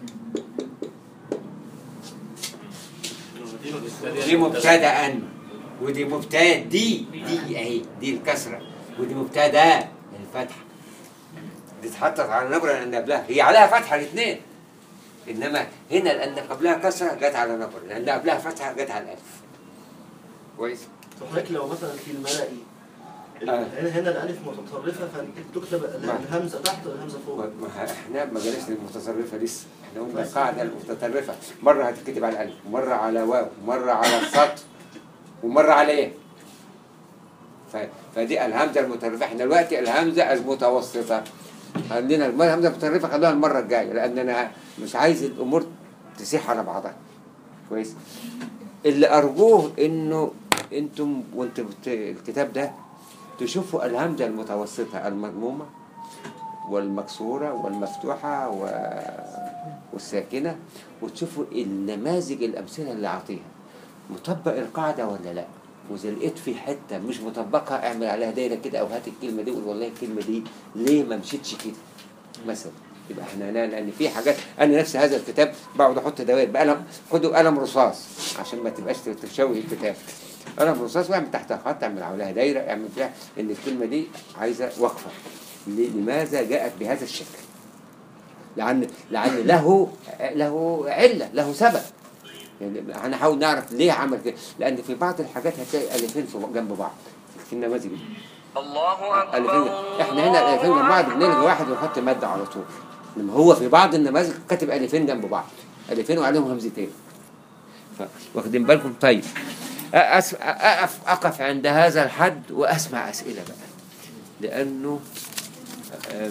دي مبتدأ ودي مبتدئ دي دي اهي دي الكسرة ودي مبتدأ الفتحة دي اتحطت على نبرة لأن قبلها هي عليها فتحة الاثنين إنما هنا لأن قبلها كسرة جت على نبرة لأن قبلها فتحة جت على الألف كويس وحضرتك لو مثلا في الملائي آه. هنا هنا الالف متطرفه فتكتب الهمزه تحت والهمزه فوق ما ما احنا ما جالش للمتطرفه لسه احنا قلنا القاعده المتطرفه مره هتتكتب على الالف ومره على واو ومره على السطر ومره على ايه ف... فدي الهمزه المتطرفه احنا دلوقتي الهمزه المتوسطه عندنا الهمزه المتطرفه خلوها المره الجايه لان انا مش عايز الامور تسيح على بعضها كويس اللي ارجوه انه انتم وانتم بت... الكتاب ده تشوفوا الهمزه المتوسطه المضمومه والمكسورة والمفتوحة و... والساكنة وتشوفوا النماذج الأمثلة اللي أعطيها مطبق القاعدة ولا لا وإذا لقيت في حتة مش مطبقها اعمل عليها دايرة كده أو هات الكلمة دي وقول والله الكلمة دي ليه ما مشيتش كده مثلا يبقى احنا هنا لأن في حاجات أنا نفس هذا الكتاب بقعد أحط دوائر بقلم خدوا قلم رصاص عشان ما تبقاش تشوه الكتاب قلم رصاص واعمل تحتها خط اعمل عليها دايرة اعمل فيها إن الكلمة دي عايزة وقفة لماذا جاءت بهذا الشكل لأن لأن له له علة له سبب يعني هنحاول نعرف ليه عمل كده لأن في بعض الحاجات هتلاقي ألفين في جنب بعض في النماذج دي الله ألفين أكبر احنا هنا الألفين جنب بعض بنلغي واحد ونحط مادة على طول لما هو في بعض النماذج كاتب ألفين جنب بعض ألفين وعليهم همزتين ف- واخدين بالكم طيب أس... أقف أقف عند هذا الحد وأسمع أسئلة بقى لأنه آم،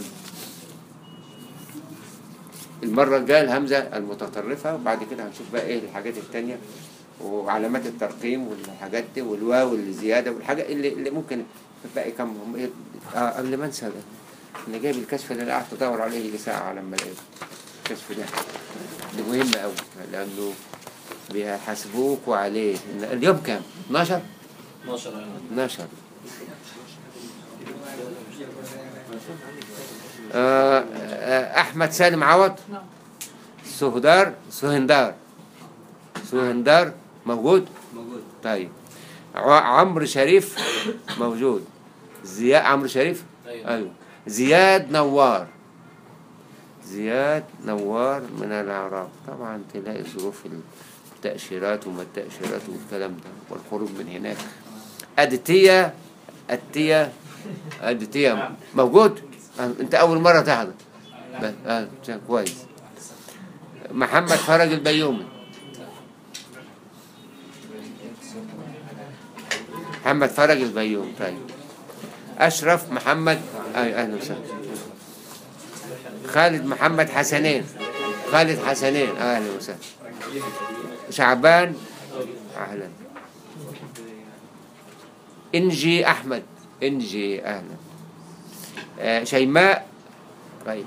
المرة الجاية الهمزة المتطرفة وبعد كده هنشوف بقى ايه الحاجات التانية وعلامات الترقيم والحاجات دي والواو الزيادة والحاجات اللي, اللي ممكن باقي كم هم ايه آه قبل ما انسى ده انا جايب الكشف اللي انا قعدت ادور عليه يجي ساعة على ما الاقيه الكشف ده ده مهم قوي لانه بيحاسبوك عليه اليوم كام؟ 12 12 12 آه، آه، أحمد سالم عوض سهدار سهندار سهندار موجود موجود طيب ع- عمرو شريف موجود زياد عمرو شريف ايوه ايوه زياد نوار زياد نوار من الأعراب طبعا تلاقي ظروف التأشيرات وما التأشيرات والكلام ده والخروج من هناك أدتية أدتية أدتية موجود آه، أنت أول مرة تحضر بس- آه كويس محمد فرج البيومي محمد فرج البيومي طيب أشرف محمد أي أهلا وسهلا خالد محمد حسنين خالد حسنين أهلا وسهلا شعبان أهلا إنجي أحمد إنجي أهلا آه، شيماء طيب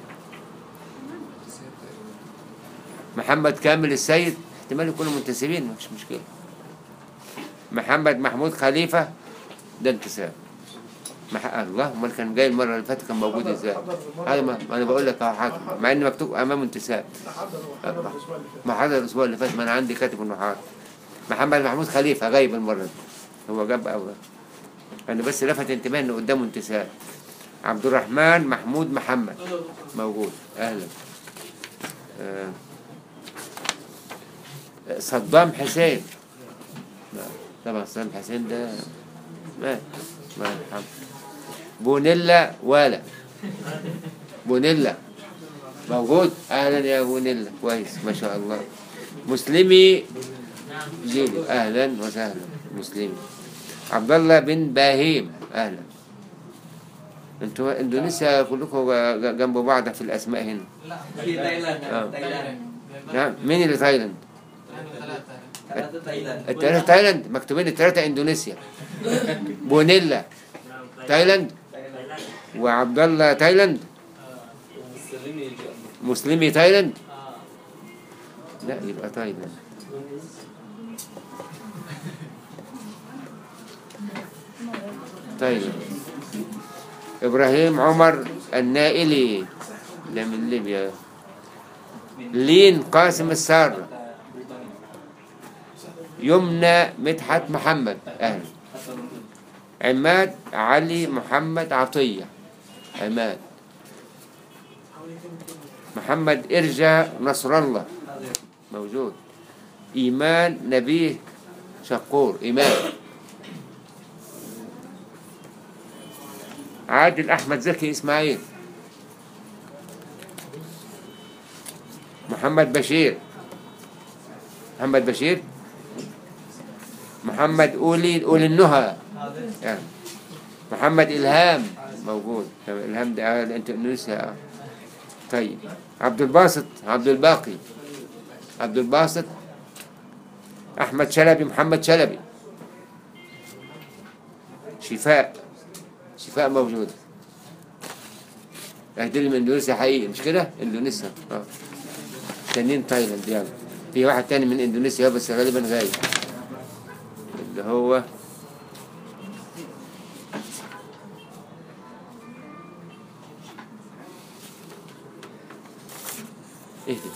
محمد كامل السيد احتمال يكونوا منتسبين مفيش مشكلة محمد محمود خليفة ده انتساب مح... الله امال كان جاي المره اللي فاتت كان موجود ازاي هذا ما ما انا بقول لك اهو حاضر مع ان مكتوب امامه انتساب الله. ما حضر الاسبوع اللي فات ما انا عندي كاتب انه حاضر محمد محمود خليفه غايب المره دي هو جاب اول انا بس لفت انتباه انه قدامه انتساب عبد الرحمن محمود محمد موجود اهلا آه. صدام حسين لا، طبعا صدام حسين ده مات الله يرحمه بونيلا والا بونيلا موجود اهلا يا بونيلا كويس ما شاء الله مسلمي جيلي اهلا وسهلا مسلمي عبد الله بن باهيم اهلا انتوا اندونيسيا كلكم ج- جنب بعض في الاسماء هنا في تايلاند آه. تايلاند نعم مين اللي تايلاند ثلاثة تايلاند الثلاثة تايلاند مكتوبين الثلاثة اندونيسيا بونيلا تايلاند وعبد الله تايلاند مسلمي تايلاند لا يبقى تايلاند تايلاند ابراهيم عمر النائلي ده من ليبيا لين قاسم السار يمنى مدحت محمد اهلا عماد علي محمد عطية عماد محمد إرجا نصر الله موجود إيمان نبيه شقور إيمان عادل أحمد زكي إسماعيل محمد بشير محمد بشير محمد أولي أولي النهى يعني. محمد إلهام موجود طب إلهام ده آه، أنت إندونيسيا آه. طيب عبد الباسط عبد الباقي عبد الباسط أحمد شلبي محمد شلبي شفاء شفاء موجودة أهدي من إندونيسيا حقيقي مش كده؟ إندونيسيا اه تانيين تايلاند يعني في واحد تاني من إندونيسيا بس غالبا غايب اللي هو ايه ده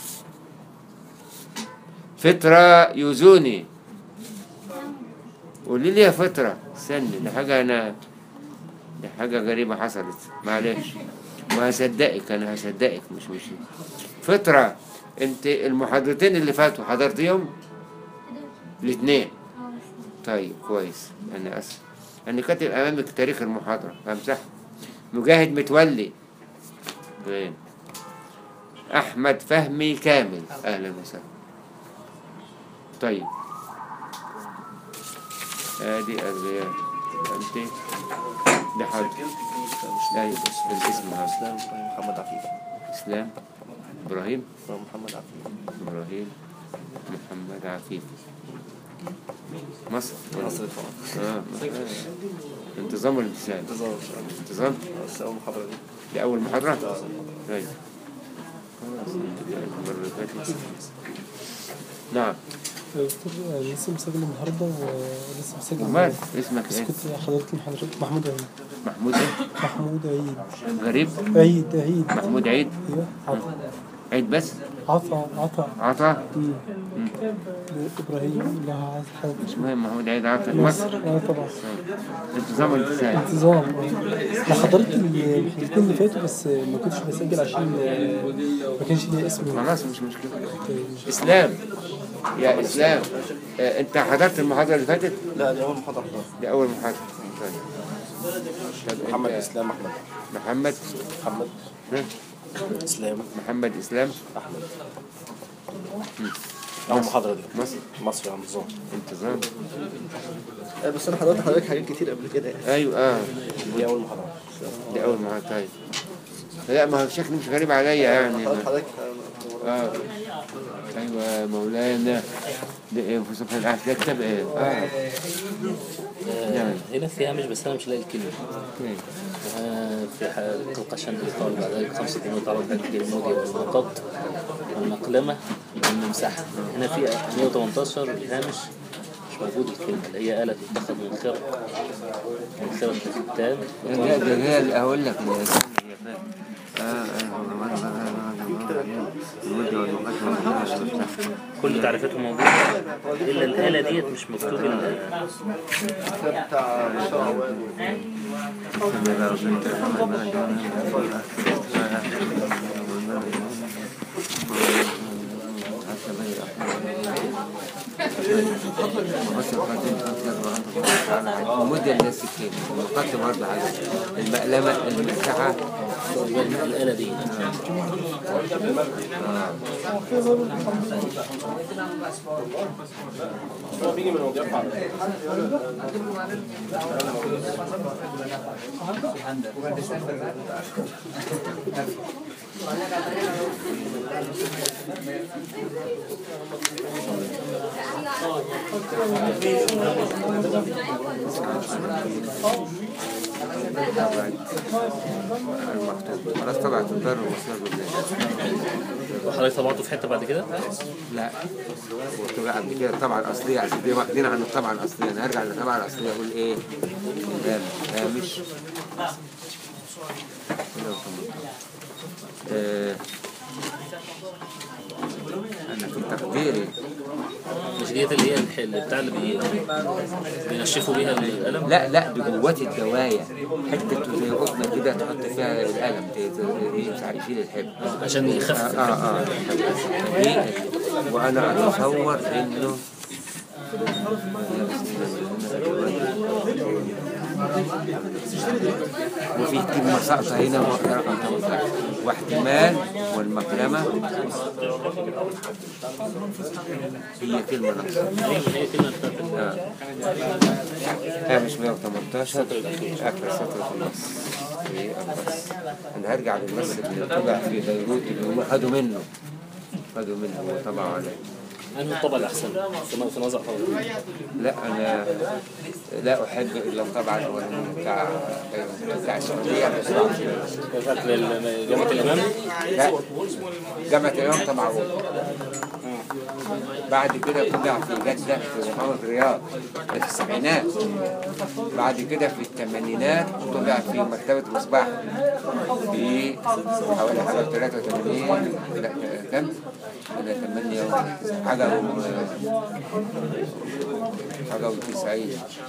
فترة يوزوني قولي لي يا فترة استني دي حاجة أنا دي حاجة غريبة حصلت معلش وهصدقك أنا هصدقك مش مش فترة أنت المحاضرتين اللي فاتوا حضرتيهم الاثنين طيب كويس أنا أسف أنا كاتب أمامك تاريخ المحاضرة أمسح مجاهد متولي فين أحمد فهمي كامل أهلا وسهلا طيب ادي الغياب انت ده حاضر ايوه الاسم هذا اسلام محمد عفيف اسلام ابراهيم محمد عفيف ابراهيم محمد عفيف مصر مصر طبعا اه انتظام ولا انتساب؟ انتظار انتظام بس اول محاضره دي دي اول محاضرة؟ طيب خلاص المرة اللي فاتت نعم دكتور لسه مسجل النهارده ولسه مسجل امال اسمك بس ايه؟ كنت حضرت محاضرة محمود أمين محمود إيه؟ محمود عيد غريب عيد عيد محمود عيد ايوه عطا عيد بس عطا عطا عطا مم. ابراهيم لها عايز حاجه مش مهم محمود عيد عطا مصر اه طبعا انتظام الانتساب انتظام انا حضرت الحلقتين اللي فاتوا بس ما كنتش بسجل عشان آه، ما كانش ليا اسم خلاص مش مشكلة اسلام يا اسلام آه، انت حضرت المحاضرة اللي فاتت؟ لا دي اول محاضره دي اول محاضرة طيب طب محمد أنت- اسلام احمد محمد محمد ها؟ اسلام محمد اسلام احمد مم. اول محاضره دي مصر مصر يا نظام انتظام بس انا حضرت حضرتك حاجات كتير قبل كده يعني ايوه اه دي اول محاضره دي اول محاضرة طيب لا ما هو شكله مش غريب عليا يعني حضرتك ما. حضرتك اه ايوه مولانا ده ايه في صفحة الاحد ده كتاب ايه اه نعم هنا في هامش بس انا مش لاقي الكلمه اوكي آه، في حلقة القشن قال بعد ذلك خمسة كلمات تعرض ذلك الموجة والمطاط والمقلمة والممسحة هنا في 118 الهامش مش موجود الكلمة اللي هي آلة تتخذ من خرق من خرق التام لا ده هي اللي اقول لك اللي هي فاهم. اه اه المدة والمقدمة والمقدمة والمقدمة. كل تعريفاته موجودة إلا الآلة ديت مش مكتوب ال- بتاع شعر المدة الناس الكيم المقدمة برضه حاجة المقلمة المسحة الآلة دي المكتوب خلاص طبعا الدار والمصير بالله وحضرتك طبعته في حتة بعد كده لا والطباعة قبل كده الطبعة الأصلية عشان دي واخدين عن الطبعة الأصلية أنا هرجع للطبعة الأصلية أقول إيه؟ الهامش هامش آه، أنا في تقديري مش ديت اللي هي الح- اللي بتاع اللي بي- بينشفوا بيها القلم لا لا دي جوات الدواية حتة زي قطنة كده تحط فيها القلم ت- ت- يمسح يشيل الحبر عشان آه يخفف آه, آه. دي وأنا أتصور إنه وفي كلمة ساقطة هنا رقم 18 واحتمال والمكرمة هي كلمة ناقصة هي كلمة بتاعت آه. هامش 118 آخر سطر في النص في النص أنا هرجع للنص اللي طلع في بيروت اللي هم خدوا منه خدوا منه وطبعوا عليه أنه الطبع الأحسن في ن- في نظر حضرتك لا أنا لا أحب إلا الطبع الأولاني بتاع بتاع السعودية بتاعت ال- جامعة الإمام لا جامعة اليوم طبعا بعد كده طلع في جدة في محافظة الرياض في السبعينات بعد كده في الثمانينات طلع في مكتبة مصباح في حوالي حاجة 83 لا كم؟ ولا 8 حاجة و حاجة و90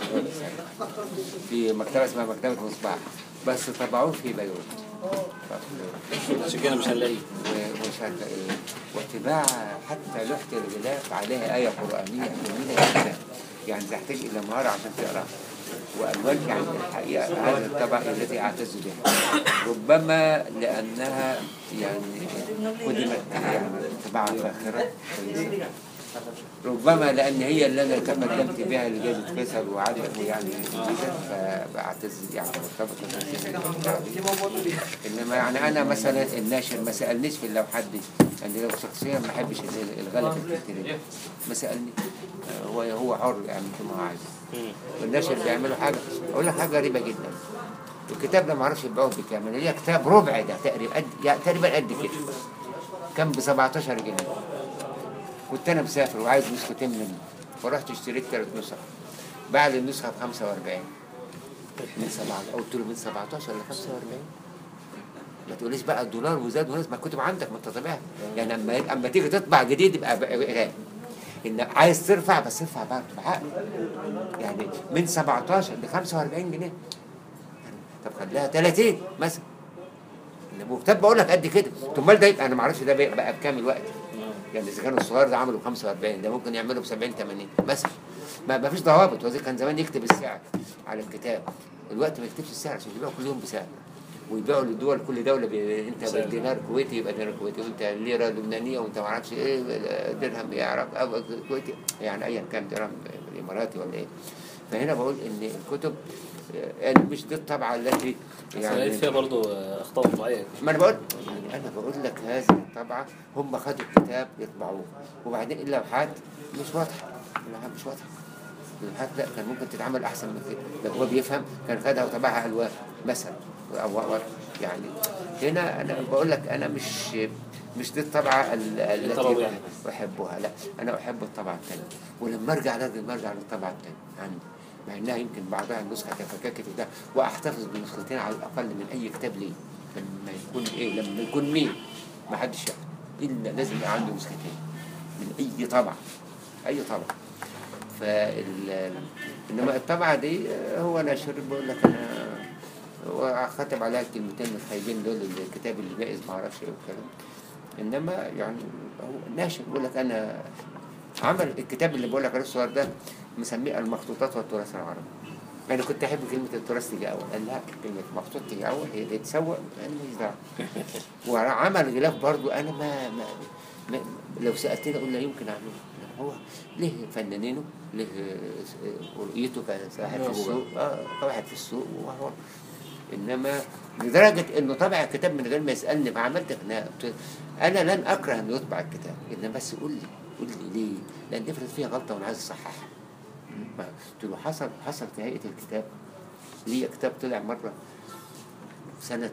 في مكتبة اسمها مكتبة مصباح بس طبعوه في بيروت عشان كده مش هنلاقيه وشك... واتباع حتى لوحة الغلاف عليها آية قرآنية جميلة جدا يعني تحتاج إلى مهارة عشان تقراها وألوان يعني الحقيقة هذا الطبع الذي أعتز بها ربما لأنها يعني قدمت يعني طبعا فاخرة كويسة ربما لأن هي اللي أنا تقدمت بها لجائزة فيصل وعدت يعني جدا فبعتز يعني مرتبطة إنما يعني أنا مثلا الناشر ما سألنيش في اللوحات دي يعني لو شخصيا ما أحبش ال- الغلب الكتير ما سألني هو هو حر يعني ما هو عايز والناشر بيعملوا حاجة أقول لك حاجة غريبة جدا الكتاب ده ما اعرفش يبيعوه بكام هي كتاب ربع ده تقريبا قد يعني تقريبا قد كده كان ب 17 جنيه كنت انا مسافر وعايز نسختين منه فرحت اشتريت ثلاث نسخ بعد النسخه ب 45 من سبعة قلت له من 17 ل 45 ما تقوليش بقى الدولار وزاد وناس ما الكتب عندك ما انت طبعها يعني اما اما تيجي تطبع جديد يبقى بقى غالي ان عايز ترفع بس ارفع برضه بعقل يعني من 17 ل 45 جنيه طب خليها 30 مثلا طب بقول لك قد كده طب امال ده يبقى انا ما اعرفش ده بقى بقى بكام الوقت يعني اذا كانوا الصغير ده عملوا 45 ده ممكن يعملوا ب 70 80 مثلا ما ما فيش ضوابط وزي كان زمان يكتب السعر على الكتاب الوقت ما يكتبش السعر عشان يبيعوا كل يوم بسعر ويبيعوا للدول كل دوله ب... انت سعر. دينار كويتي يبقى دينار كويتي وانت ليره لبنانيه وانت ما اعرفش ايه درهم يعرف أو كويتي يعني ايا كان درهم اماراتي ولا ايه فهنا بقول ان الكتب يعني مش دي الطبعه التي يعني فيها برضه اخطاء طبيعيه ما انا بقول انا بقول لك هذه الطبعه هم خدوا الكتاب يطبعوه وبعدين اللوحات مش واضحه اللوحات مش واضحه اللوحات لا كان ممكن تتعمل احسن من كده لو هو بيفهم كان خدها وطبعها الوان مثلا او أو- يعني هنا انا بقول لك انا مش مش دي الطبعه ال- الطبعة التي يعني. احبها لا انا احب الطبعه الثانيه ولما ارجع لازم ارجع للطبعه الثانيه عندي مع انها يمكن بعضها النسخه تفككت وده واحتفظ بنسختين على الاقل من اي كتاب لي لما يكون ايه لما يكون مين ما حدش يعرف الا لازم يبقى عنده نسختين من اي طبعه اي طبعه فال انما الطبعه دي آه، هو ناشر بقول لك انا هو ختم عليها الكلمتين الخايبين دول الكتاب اللي جائز ما اعرفش ايه والكلام انما يعني هو ناشر بيقول لك انا عمل الكتاب اللي بقول لك عليه الصغير ده مسميه المخطوطات والتراث العربي انا كنت احب كلمه التراث تيجي اول قال لا كلمه مخطوط تيجي اول هي اللي تسوق انا ماليش دعوه وعمل غلاف برضو انا ما, ما, ما لو سالتني اقول لا يمكن اعمله لا، هو ليه فنانينه ليه آه، رؤيته كواحد في السوق اه كواحد في السوق وهو انما لدرجه انه طبع الكتاب من غير ما يسالني فعملت خناقه قلت له انا لن اكره ان يطبع الكتاب انما بس قول لي قول لي ليه؟ لان افرض فيها غلطه وانا عايز اصححها ما- قلت له حصل حصل في هيئه الكتاب ليا كتاب طلع مره سنه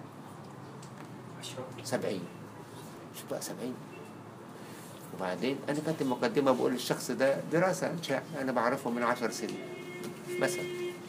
70 شو بقى 70 وبعدين انا كانت المقدمه بقول للشخص ده دراسه انشاء انا بعرفه من 10 سنين مثلا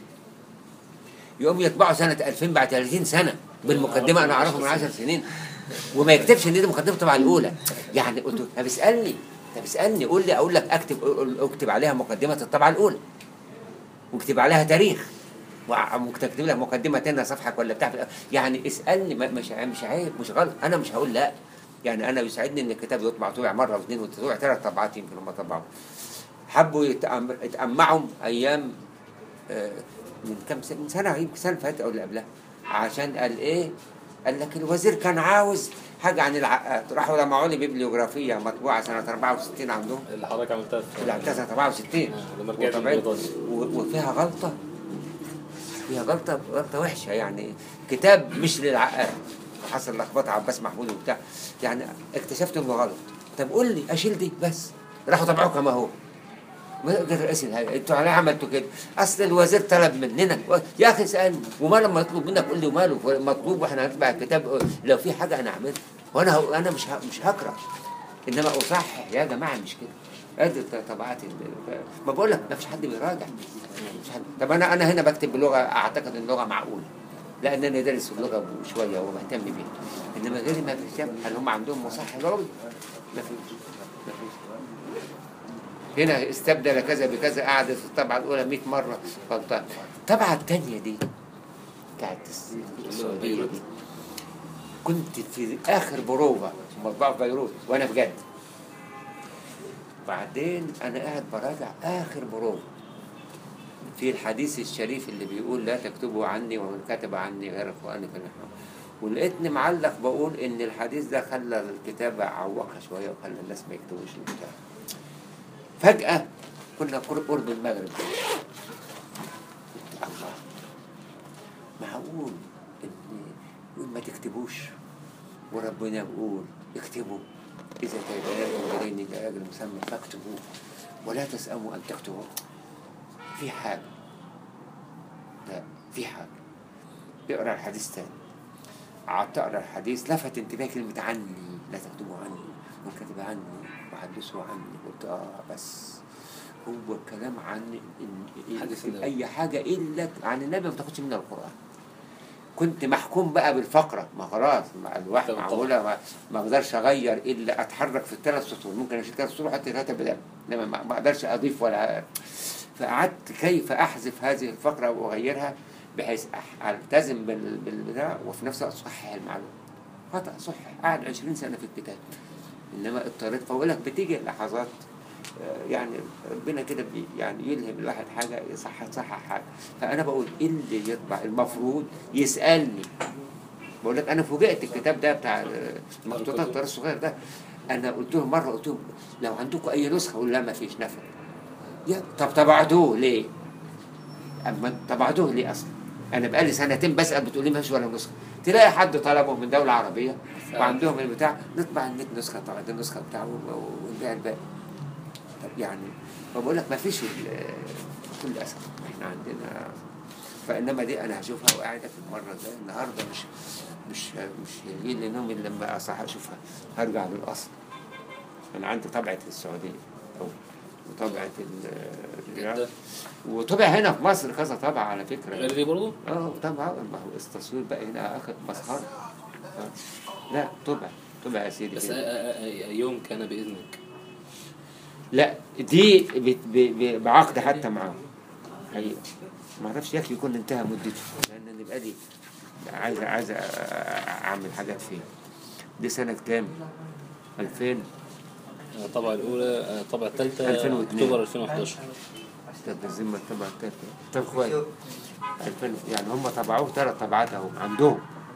يقوم يطبعوا سنه 2000 بعد 30 سنه بالمقدمه انا اعرفه من 10 سنين وما يكتبش ان دي مقدمه الطبعه الاولى يعني قلت له طب اسالني طب اسالني قول لي اقول لك اكتب اكتب عليها مقدمه الطبعه الاولى واكتب عليها تاريخ وع- وتكتب لك مقدمه تانية صفحه ولا بتاع يعني اسالني ما- مش مش عيب مش غلط انا مش هقول لا يعني انا يسعدني ان الكتاب يطبع طبع مره واثنين وطبع ثلاث طبعات يمكن هم طبعوا حبوا يتأم- يتأمعوا ايام آه، من كم سنه من سنه يمكن سنه فاتت او اللي قبلها عشان قال ايه؟ قال لك الوزير كان عاوز حاجه عن العقاد راحوا جمعوا لي بيبليوغرافيه مطبوعه سنه 64 عندهم اللي حضرتك عملتها في اللي عملتها سنه 64 لما رجعت وطبعاً البيضاوي. و- وفيها غلطه فيها غلطه غلطه وحشه يعني كتاب مش للعقاد حصل لخبطه عباس محمود وبتاع يعني اكتشفت انه غلط طب قول لي اشيل دي بس راحوا طبعوه كما هو ما قدر رئيس الهيئه انتوا عليه عملتوا كده اصل الوزير طلب مننا و- يا اخي اسالني وما لما يطلب منك قول لي وماله مطلوب واحنا هنطبع الكتاب لو في حاجه انا اعملها وانا ه- انا مش ه- مش هكره انما اصحح يا جماعه مش كده ادي طبعات ال- ما بقول لك ما فيش حد بيراجع مش حد طب انا انا هنا بكتب بلغه اعتقد ان اللغه معقوله لان انا دارس اللغه شويه وبهتم بيها انما غيري ما بيهتم هل هم عندهم مصحح لغوي؟ ما فيش ما فيش هنا استبدل كذا بكذا قعدت الطبعه الاولى 100 مره غلطان الطبعه الثانيه دي بتاعت الس- السعوديه دي كنت في اخر بروفه مطبعه في بيروت وانا في جده بعدين انا قاعد براجع اخر بروفه في الحديث الشريف اللي بيقول لا تكتبوا عني ومن كتب عني غير اخواني فنحن ولقيتني معلق بقول ان الحديث ده خلى الكتابه عوقها شويه وخلى الناس ما يكتبوش وبتاع فجاه كنا قر- قرب المغرب قلت الله معقول ان يقول ما تكتبوش وربنا بيقول اكتبوا اذا تبينتم بدين لاجل مسمى فاكتبوه ولا تسأموا ان تكتبوا في حاجه لا في حاجه اقرا الحديث تاني قعدت اقرا الحديث لفت انتباهي كلمه عني لا تكتبوا عني من كتب عني وحدثوا عني قلت اه بس هو الكلام عن إن حديث في النبي. اي حاجه الا عن النبي ما تاخدش منها القران كنت محكوم بقى بالفقره ما خلاص مع الواحد طبعا. معموله ما- ما اقدرش اغير الا اتحرك في الثلاث سطور ممكن اشيل ثلاث سطور حتى ثلاثه بدل انما ما ما اقدرش اضيف ولا فقعدت كيف احذف هذه الفقره واغيرها بحيث أح- التزم بال- بالبتاع وفي نفس الوقت صحح المعلومه خطا صح قعد 20 سنه في الكتاب انما اضطريت فاقول لك بتيجي لحظات آه، يعني ربنا كده بي- يعني يلهم الواحد حاجه يصحح تصحح حاجه فانا بقول إيه اللي يطبع المفروض يسالني بقول لك انا فوجئت الكتاب ده بتاع آه، مخطوطات الطيار الصغير ده انا قلت لهم مره قلت لهم لو عندكم اي نسخه قول لا ما فيش نفع يا طب طبعتوه ليه؟ اما طبعتوه ليه اصلا؟ انا بقالي سنتين بسال بتقول لي ما فيش ولا نسخه تلاقي حد طلبه من دوله عربيه وعندهم البتاع نطبع ال 100 نسخه طبعا دي النسخه بتاعه و- ونبيع الباقي طب يعني فبقول لك ما فيش ال- كل اسف احنا عندنا فانما دي انا هشوفها وقاعده في المره الجايه النهارده مش مش مش هيجي لي نوم الا لما اصح اشوفها هرجع للاصل انا عندي طبعه السعوديه أو وطبعه ال- الرياض جدا وطبع هنا في مصر كذا طبعة على فكرة غير دي برضه اه طبعا ما هو التصوير بقى هنا اخد مسخرة آه. لا طبع طبع يا سيدي بس كده. أ- أ- أ- يوم كان بإذنك لا دي بت- ب- ب- بعقد حتى معاه حقيقة ما اعرفش يكفي يكون انتهى مدته لان انا بقى لي عايز عايز أ- اعمل حاجات فيه دي سنة كام؟ 2000 الطبعة الأولى الطبعة الثالثة 2002. أكتوبر 2011 طب الذمة طبعا التالتة طب كويس 2000 يعني هم طبعوه ثلاث طبعات اهو عندهم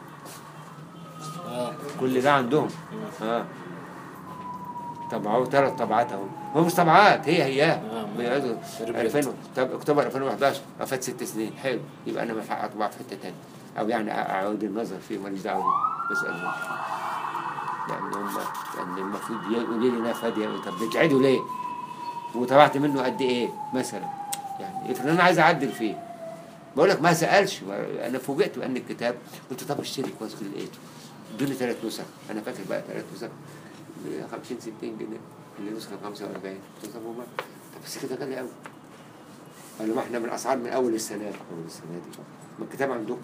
اه كل ده عندهم اه طبعوه ثلاث طبعات اهو هو مش طبعات هي هي آه. بيقعدوا ريبريت. 2000 طب اكتوبر 2011 فات ست سنين حلو يبقى انا ملحق اطبع في حته ثانيه او يعني اعود النظر فيه ماليش دعوه بيه بسالهم لان هم لان المفروض يقولوا لي انها فاضيه طب بتعيدوا ليه؟ وطبعت منه قد ايه مثلا يعني افرض انا عايز اعدل فيه بقول لك ما سالش انا فوجئت بان الكتاب قلت طب اشتري كويس كل لقيته ادوني ثلاث نسخ انا فاكر بقى ثلاث نسخ ب 50 60 جنيه اللي نسخه 45 قلت طب وما طب بس كده غالي قوي قالوا ما احنا من اسعار من اول السنه دي اول السنه دي ما الكتاب عندكم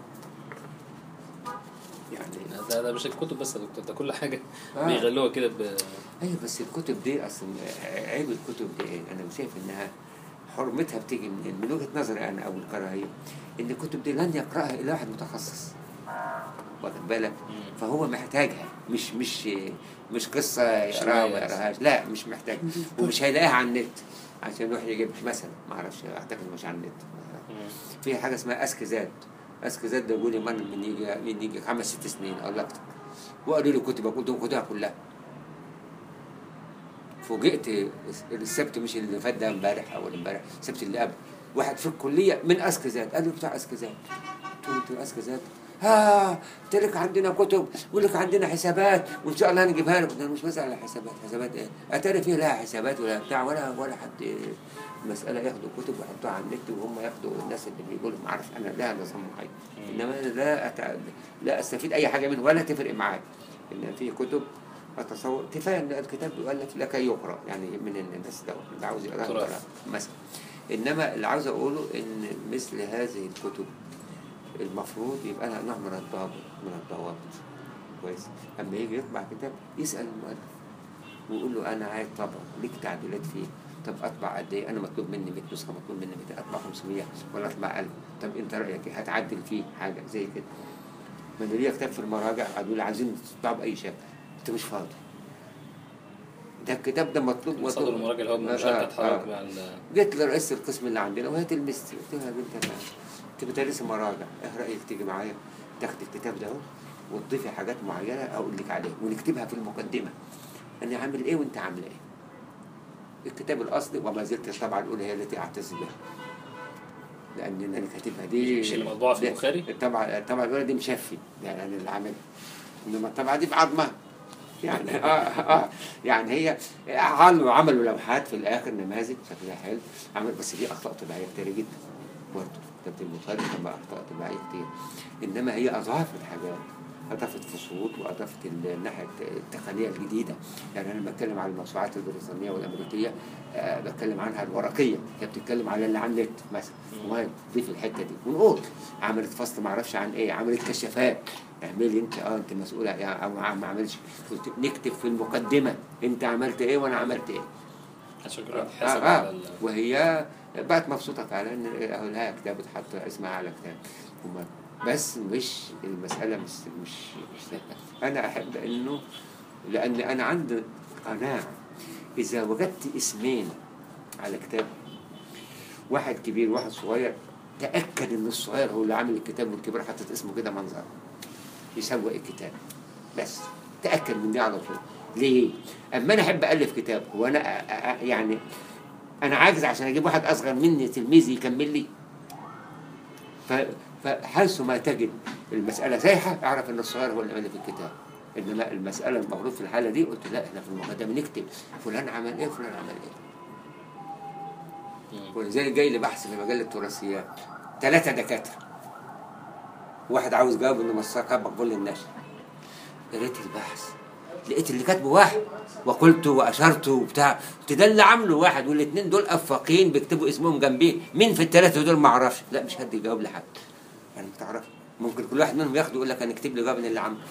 يعني ده, ده مش الكتب بس يا دكتور ده كل حاجة آه. بيغلوها كده ب ايوه بس الكتب دي اصلا عيب الكتب دي ايه؟ انا شايف انها حرمتها بتيجي من من وجهه نظري انا او الكراهيه ان الكتب دي لن يقراها الا واحد متخصص واخد بالك فهو محتاجها مش مش مش قصه يقراها وما يقراهاش لا مش محتاج ومش هيلاقيها على النت عشان يروح يجيب مثلا ما اعرفش اعتقد مش على النت في حاجه اسمها اسكزات اسكزات ده بيقول لي من من يجي من يجي خمس ست سنين او اكتر وقالوا لي كتب قلت لهم خدوها كلها فوجئت السبت مش اللي فات ده امبارح او امبارح السبت اللي قبل واحد في الكليه من اسكزات قال لي بتاع اسكزات قلت له انتوا اسكزات ها قلت لك عندنا كتب ويقول لك عندنا حسابات وان شاء الله هنجيبها لك انا مش بسال على حسابات حسابات ايه اتاري فيها لها حسابات ولا بتاع ولا ولا حد مسألة ياخدوا كتب ويحطوها على النت وهم ياخدوا الناس اللي بيقولوا ما اعرفش انا لها نظام معين انما انا لا أتع... لا استفيد اي حاجه منه ولا تفرق معايا ان في كتب اتصور كفايه ان الكتاب يؤلف لكي يقرا يعني من الناس ده اللي عاوز يقرا تراث. يقرا مثلا انما اللي عاوز اقوله ان مثل هذه الكتب المفروض يبقى لها نوع من الضابط من الضوابط كويس اما يجي يطبع كتاب يسال المؤلف ويقول له انا عايز طبع ليك تعديلات فيه طب اطبع قد ايه انا مطلوب مني 100 نسخه مطلوب مني 200 اطبع 500 ولا اطبع 1000 طب انت رايك ايه هتعدل فيه حاجه زي كده ما انا ليا كتاب في المراجع قالوا لي عايزين تطبع باي شكل انت مش فاضي ده الكتاب ده مطلوب مصادر مطلوب المراجع اللي هو آه، مشاركة آه. حضرتك مع ال- جيت لرئيس القسم اللي عندنا وهي تلمستي قلت لها يا بنت انا انت بتدرسي مراجع ايه رايك تيجي معايا تاخدي الكتاب ده اهو وتضيفي حاجات معينه اقول لك عليها ونكتبها في المقدمه انا عامل ايه وانت عامله ايه الكتاب الاصلي وما زلت الطبعه الاولى هي التي اعتز بها لان انا كاتبها دي مش اللي مطبوعة في ده- البخاري؟ الطبعه الطبعه الاولى دي مشفي يعني انا اللي عاملها انما الطبعه دي بعظمها يعني اه اه يعني هي عملوا عملوا لوحات في الاخر نماذج شكلها حلو عمل بس دي اخطاء طبيعيه كتير جدا برضه كتابة البخاري كان بقى اخطاء طبيعيه كتير انما هي اضافت حاجات اضافت فصول واضافت الناحيه التقنيه الجديده يعني انا بتكلم على الموسوعات البريطانيه والامريكيه آه، بتكلم عنها الورقيه هي بتتكلم على اللي على النت مثلا المهم ضيف الحته دي ونقول عملت فصل ما اعرفش عن ايه عملت كشافات اعملي انت اه انت مسؤوله يعني او ما ما عملش قلت نكتب في المقدمه انت عملت ايه وانا عملت ايه عشان كده آه بتحاسب آه على ال- وهي بقت مبسوطة فعلا إن أهو لها كتاب اتحط اسمها على كتاب وما- بس مش المسألة مش مش مش سهلة. أنا أحب إنه لأن أنا عندي قناعة إذا وجدت اسمين على كتاب واحد كبير وواحد صغير تأكد إن الصغير هو اللي عامل الكتاب والكبير حاطط اسمه كده منظر يسوق الكتاب بس تأكد من دي على طول ليه؟ أما أنا أحب ألف كتاب وأنا أ- أ- يعني انا عاجز عشان اجيب واحد اصغر مني تلميذ يكمل لي ف- فحيث ما تجد المساله سايحه اعرف ان الصغير هو اللي عمل في الكتاب انما المساله المفروض في الحاله دي قلت لا احنا في المقدمه نكتب فلان عمل ايه وفلان عمل ايه مم. ولذلك جاي لي بحث في مجله التراثيات ثلاثه دكاتره واحد عاوز جواب انه مساق مقبول للنشر قريت البحث لقيت اللي كاتبه واحد وقلت واشرت وبتاع قلت ده اللي عامله واحد والاثنين دول افاقين بيكتبوا اسمهم جنبيه مين في الثلاثه دول ما اعرفش لا مش حد يجاوب لحد يعني ما تعرفش ممكن كل واحد منهم ياخده يقول لك انا اكتب لي جواب من اللي عامله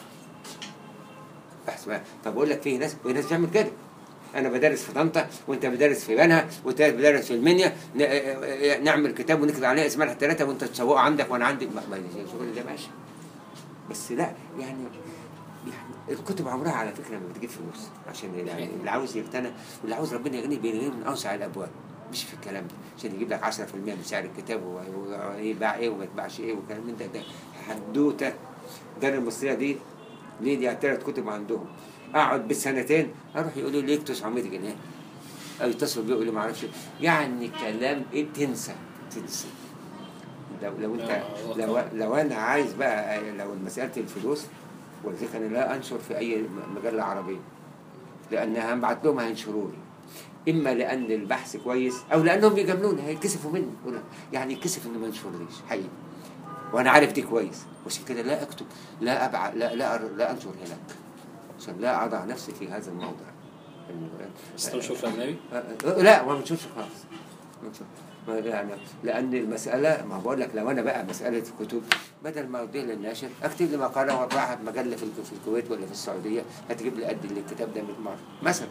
بحث بقى طب اقول لك في ناس في ناس بتعمل كده انا بدرس في طنطا وانت بدرس في بنها وانت بدرس في المنيا ن- نعمل كتاب ونكتب عليه اسماء الثلاثه وانت تسوقه عندك وانا عندي ما ما- الشغل ده ماشي بس لا يعني يعني الكتب عمرها على فكره ما بتجيب فلوس عشان يعني اللي عاوز يقتنع واللي عاوز ربنا يغنيه بيغنيه من اوسع الابواب مش في الكلام ده عشان يجيب لك 10% من سعر الكتاب و- ويباع ايه وما يتباعش ايه والكلام من ده ده حدوته الدار المصريه دي ليه دي ثلاث كتب عندهم اقعد بالسنتين اروح يقولوا لي 900 جنيه او يتصلوا بيه يقولوا ما اعرفش يعني كلام ايه تنسى تنسى لو لو انت آه، لو لو انا عايز بقى لو مساله الفلوس ولذلك انا لا انشر في اي مجله عربيه لان هبعت لهم هينشروا لي اما لان البحث كويس او لانهم بيجاملوني هيتكسفوا مني يقول لك يعني يتكسف انه ما ينشرليش حقيقي وانا عارف دي كويس عشان كده لا اكتب لا ابع لا لا, أر- لا انشر هناك عشان لا اضع نفسي في هذا الموضع بس تنشر في اجنبي آه، لا ما بنشوفش خالص ما بنشوفش. ما يعني لان المساله ما بقول لك لو انا بقى مساله كتب بدل ما اوديها للناشر اكتب لي مقاله واطبعها في مجله في الك- في الكويت ولا في السعوديه هتجيب لي قد الكتاب ده 100 مره مثلا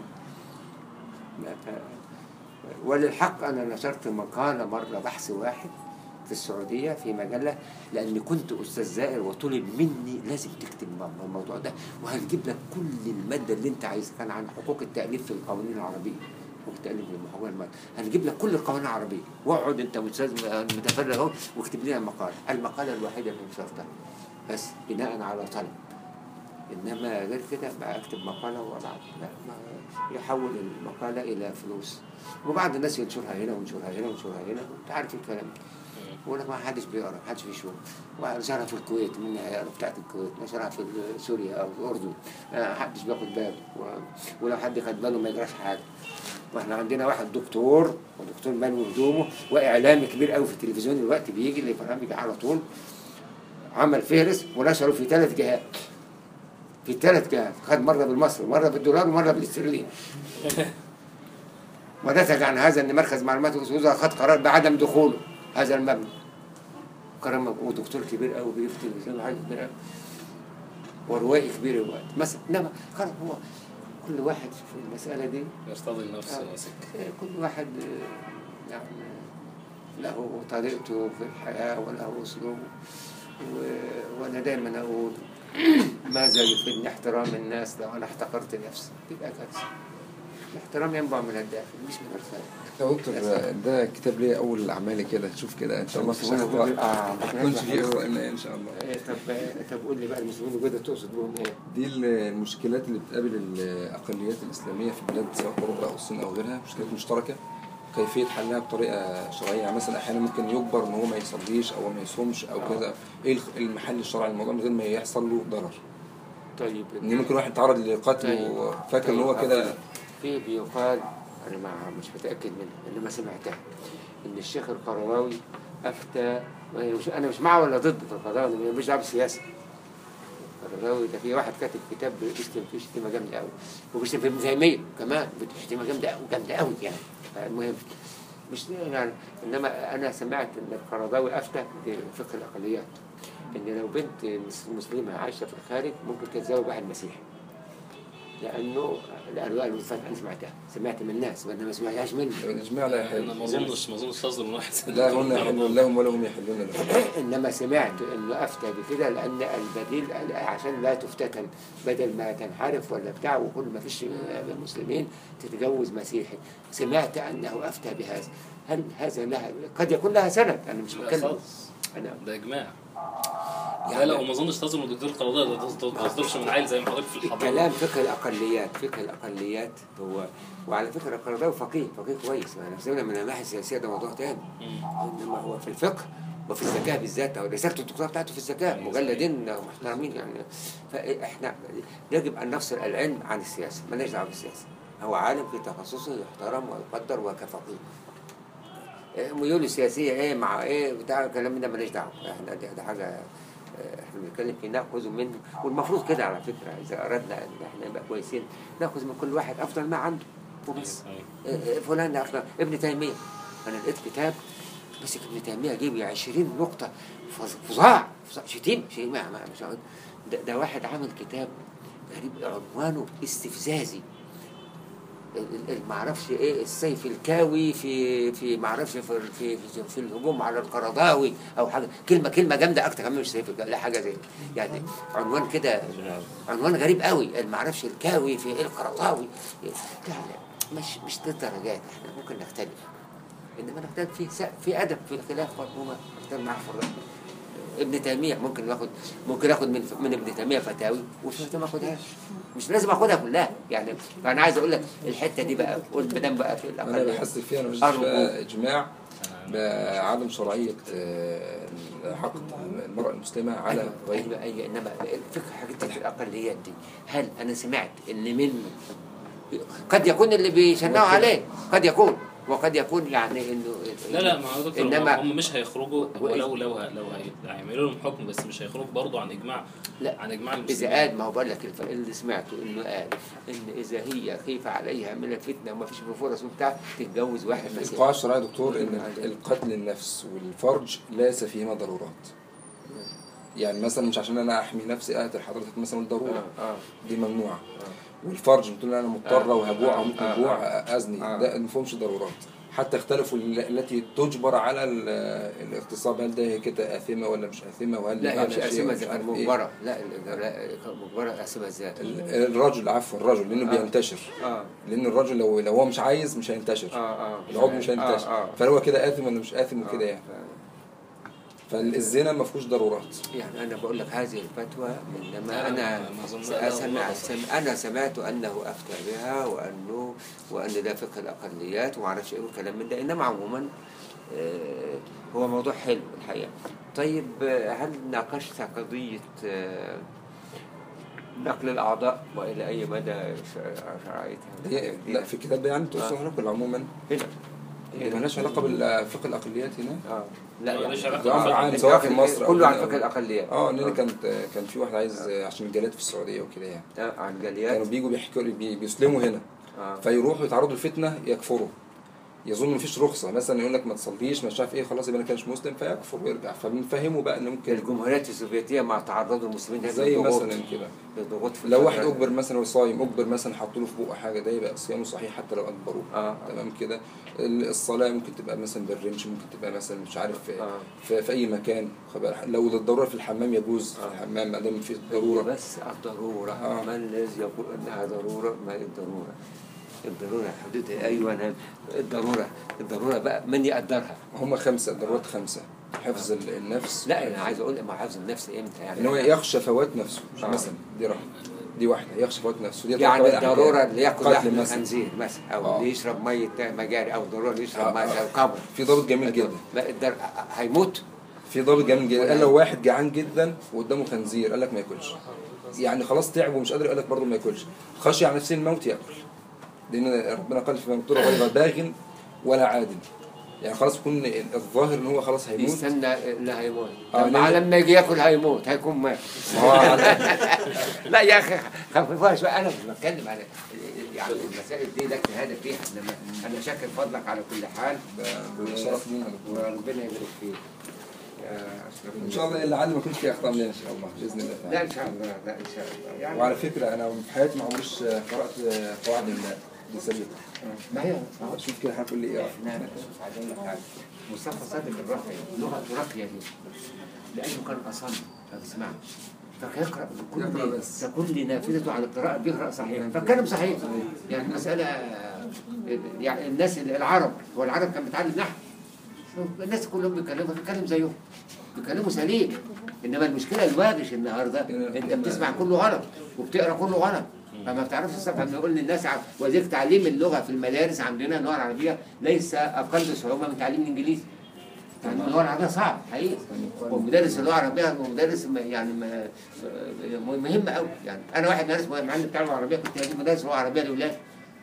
ما- ف- وللحق انا نشرت مقاله مره بحث واحد في السعوديه في مجله لاني كنت استاذ زائر وطلب مني لازم تكتب م- الموضوع ده وهنجيب لك كل الماده اللي انت عايزها كان عن حقوق التاليف في القوانين العربيه حقوق التاليف في حقوق المادة. هنجيب لك كل القوانين العربيه واقعد انت استاذ متفرغ اهو واكتب لنا مقاله المقاله الوحيده اللي نشرتها بس بناء على طلب انما غير كده بقى اكتب مقاله وابعت لا ما يحول المقاله الى فلوس وبعض الناس ينشرها هنا وينشرها هنا وينشرها هنا انت عارف الكلام ده يقول لك ما حدش بيقرا ما حدش بيشوف ونشرها في الكويت من بتاعت الكويت نشرها في سوريا او في الاردن ما حدش بياخد باله و- ولو حد خد باله ما يجراش حاجه واحنا عندنا واحد دكتور ودكتور مالي هدومه واعلامي كبير قوي في التلفزيون دلوقتي بيجي البرامج على طول عمل فهرس ونشره في ثلاث جهات في ثلاث جهات خد مره بالمصري ومره بالدولار ومره بالاسترليني ونتج عن هذا ان مركز معلومات الوزاره خد قرار بعدم دخوله هذا المبنى كرم ودكتور كبير قوي بيجي في التلفزيون حاجه كبيره قوي وروائي كبير الوقت مثلا انما خلاص هو كل واحد في المساله دي يرتضي النفس آه. سكه كل واحد آه، يعني له طريقته في الحياة وله أسلوبه و- وأنا دايما أقول ماذا يفيدني احترام الناس لو أنا احتقرت نفسي تبقى كارثة الاحترام ينبع من الداخل مش من الخارج يا دكتور ده كتاب ليه اول اعمالي كده شوف كده ان شاء الله في المسلمين شهر الجدد- آه، ما تكونش فيه اخطاء ان شاء الله إيه، طب طب قول لي بقى المسلمين الجدد تقصد بهم ايه؟ دي المشكلات اللي بتقابل الاقليات الاسلاميه في بلاد سواء اوروبا او الصين او غيرها مشكلات مشتركه كيفيه حلها بطريقه شرعيه يعني مثلا احيانا ممكن يجبر ان هو ما يصليش او ما يصومش او كذا ايه الخ- المحل الشرعي للموضوع من غير ما يحصل له ضرر طيب ان ممكن واحد يتعرض لقتل طيب. وفاكر ان هو طيب، كده في بيقال انا ما مش متاكد منها انما سمعتها ان الشيخ القرضاوي افتى ما هي مش انا مش معه ولا ضد في القضاء أنا مش دعوه بالسياسه القرضاوي ده في واحد كاتب كتاب بيشتم فيه شتيمه جامده قوي وبيشتم في ابن تيميه كمان شتيمه جامده قوي جامده قوي يعني المهم مش يعني انما انا سمعت ان القرضاوي افتى بفقه الاقليات ان لو بنت مس- مسلمه عايشه في الخارج ممكن تتزوج واحد مسيحي لانه لانه قالوا انا سمعتها سمعت من الناس وانا ما سمعتهاش مني الاجماع لا انا ما يحل اظنش ما اظنش تصدر من واحد لا هن يحلون لهم ولا هم يحلون لهم انما سمعت انه افتى بكده لان البديل عشان لا تفتتن بدل ما تنحرف ولا بتاع وكل ما فيش مسلمين تتجوز مسيحي سمعت انه افتى بهذا هل هذا لها قد يكون لها سند انا مش لا بتكلم خالص انا ده اجماع لا يعني- لا وما اظنش تصدر من الدكتور القرضاوي ده ده- ما تصدرش من عيل زي ما حضرتك في الحضاره كلام فقه الاقليات فقه الاقليات هو وعلى فكره القرضاوي فقيه فقيه كويس يعني سيبنا من الناحيه السياسيه ده موضوع تاني مم. انما هو في الفقه وفي الزكاه بالذات او رساله الدكتوراه بتاعته في الزكاه مجلدين محترمين يعني فاحنا يجب ان نفصل العلم عن السياسه مالناش دعوه بالسياسه هو عالم في تخصصه يحترم ويقدر وكفقيه إيه ميول السياسيه ايه مع ايه بتاع الكلام ده مالناش دعوه احنا دي, دي حاجه آه، احنا بنتكلم في ناخذ منه والمفروض كده على فكره اذا اردنا ان احنا نبقى كويسين ناخذ من كل واحد افضل ما عنده وبس أيوة. إيه إيه فلان ده افضل ابن تيميه انا لقيت كتاب مسك ابن تيميه جيب 20 نقطه فظ- فظاع فظاع شتيم شتيم ما ما- مش هقول ده, ده واحد عامل كتاب غريب عنوانه استفزازي ال- ال- ال- معرفش ايه السيف الكاوي في في معرفش في في في, في الهجوم على القرضاوي او حاجه كلمه كلمه جامده اكتر كمان مش سيف الكاوي لا حاجه زي يعني عنوان كده عنوان غريب قوي معرفش الكاوي في ايه القرضاوي لا لا مش مش للدرجات احنا ممكن نختلف انما نختلف في س- في ادب في الخلاف برضه نختلف معاه في الرأي ابن تيميه ممكن ناخد ممكن اخد من من ابن تيميه فتاوي وفي فتاوى ما اخدهاش مش لازم اخدها كلها يعني فانا عايز اقول لك الحته دي بقى قلت ما دام بقى في انا الاقل بحس فيها انا مش أرجو. بقى اجماع بعدم شرعيه آه، حق المراه المسلمه على ايوه غير ايوه ايوه انما الفكره حاجات في الاقليات دي هل انا سمعت ان من قد يكون اللي بيشنعوا عليه قد يكون وقد يكون يعني انه لا لا ما هو دكتور إنما- هم مش هيخرجوا ولو لو ه- لو هي- هيعملوا لهم حكم بس مش هيخرجوا برضه عن اجماع لا عن اجماع إذا المسلمين قال ما هو بقول لك الف- اللي سمعته إنه قال إن إذا هي خيف عليها من الفتنة وما فيش فرص وبتاع تتجوز واحد مسيحي القاعده الشرعيه يا دكتور ان القتل النفس والفرج ليس فيهما ضرورات يعني مثلا مش عشان انا احمي نفسي اقتل حضرتك مثلا ضروره آه آه دي ممنوعه والفرج بتقول انا مضطره آه. وهجوع او آه. ممكن آه. جوع ازني آه. ده ما فيهمش ضرورات حتى اختلفوا ال- التي تجبر على ال- الاغتصاب هل ده هي كده اثمه ولا مش اثمه وهل لا هي لها مش شيء قاسمة ومش زي عارف إيه. مجبرة لا ال- لا مجبرة قاسمة ازاي ال- الرجل عفوا الرجل لانه آه. بينتشر اه لان الرجل لو لو هو مش عايز مش هينتشر اه اه العضو مش هينتشر آه، آه. فهو كده اثم ولا مش اثم آه، وكده يعني ف- فالزنا ما فيهوش ضرورات يعني انا بقول لك هذه الفتوى انما لا، انا ما أظن- لا، سمع والله. سمع انا سمعت انه افتى بها وانه وان ده فقه الاقليات وما اعرفش ايه والكلام من ده انما عموما آه، هو موضوع حلو الحقيقه طيب آه، هل ناقشت قضيه آه، نقل الاعضاء والى اي مدى ش- شرعيتها هي لا في الكتاب ده يعني تقصد آه. علاقه عموما هنا اللي مالهاش علاقه بالفقه الاقليات هنا اه لا ما يعني ليش علاقة ده بالفقه. عام سواء في مصر أو كله عن هنا أو- فقه الاقليات اه لان كانت كان في واحد عايز عشان الجالات في السعوديه وكده يعني آه، عن كانوا جاليات بيجوا بيحكوا بي- بيسلموا هنا اه فيروحوا يتعرضوا للفتنه يكفروا يظن مفيش رخصه مثلا يقول لك ما تصليش مش عارف ايه خلاص يبقى انا كانش مسلم فيكفر ويرجع فبنفهمه بقى ان ممكن الجمهوريات السوفيتيه ما تعرضوا المسلمين هذه زي الضغوط. مثلا كده الضغوط في لو واحد الفترة- اجبر مثلا هو صايم اجبر مثلا حطوا له في بقه حاجه ده يبقى صيامه صحيح حتى لو اجبروه اه تمام كده ال- الصلاه ممكن تبقى مثلا بالرمش ممكن تبقى مثلا مش عارف في, اه في, في اي مكان خد بالك. لو للضروره في الحمام يجوز آه. في الحمام ما دام في هي ضروره بس الضروره آه. ما الذي يقول انها ضروره ما هي الضروره الضروره حدودها ايوه أنا الضروره الضروره بقى من يقدرها هم خمسه ضرورات خمسه حفظ ال- النفس لا انا عايز اقول ما حفظ النفس امتى يعني ان هو يخشى فوات نفسه آه. مثلا دي رقم دي واحده يخشى فوات نفسه دي يعني طبعاً أحكام. الضروره اللي ياكل قتل لحم مثلا. خنزير مثلا او آه. اللي يشرب ميه مجاري او ضروره اللي يشرب آه، ميه آه. او قمر في ضابط جميل جدا بقى الدر... هيموت في ضابط جميل جدا قال لو واحد جعان جدا وقدامه خنزير قال لك ما ياكلش يعني خلاص تعب ومش قادر قال لك برضه ما ياكلش خشي على نفسه الموت ياكل لان ربنا قال في مقتول غير باغ ولا عاد يعني خلاص يكون الظاهر ان هو خلاص هيموت يستنى اللي هيموت آه، لما ليه؟ لما يجي ياكل هيموت هيكون مات ما هو على- لا يا اخي خففوها شويه انا مش بتكلم على يعني المسائل دي لك هذا فيها انما انا شاكر فضلك على كل حال ده شرف لينا يا دكتور. وربنا يبارك فيك يا أشرف ان شاء الله لعل ما يكونش في اخطاء مننا ان شاء الله باذن الله لا تعالى ان شاء الله لا ان شاء الله يعني وعلى فكره انا في حياتي ما عمريش قرات قواعد اللسانيه ما هي شوف كده هتقول لي ايه احنا عايزين لك حاجه مصطفى صادق الرقي لغه راقيه دي لانه كان اصم ما بيسمعش فكان يقرا يقرأ بكل بس. كل نافذته على القراءه بيقرا صحيح فكان صحيح يعني مساله يعني الناس العرب والعرب كان بيتعلم نحو الناس كلهم بيتكلموا بيتكلم زيهم بيتكلموا سليم انما المشكله الواجش النهارده انت بتسمع كله غلط وبتقرا كله غلط فما بتعرفش الصفحه لما يقول للناس ع- وزير تعليم اللغه في المدارس عندنا اللغه العربيه ليس اقل صعوبه من تعليم الانجليزي يعني اللغه العربيه صعب حقيقي ومدرس اللغه العربيه مدرس م- يعني م- م- مهم قوي يعني انا واحد مدرس معلم بتاع اللغه العربيه كنت هجيب مدرس لغه عربيه لاولادي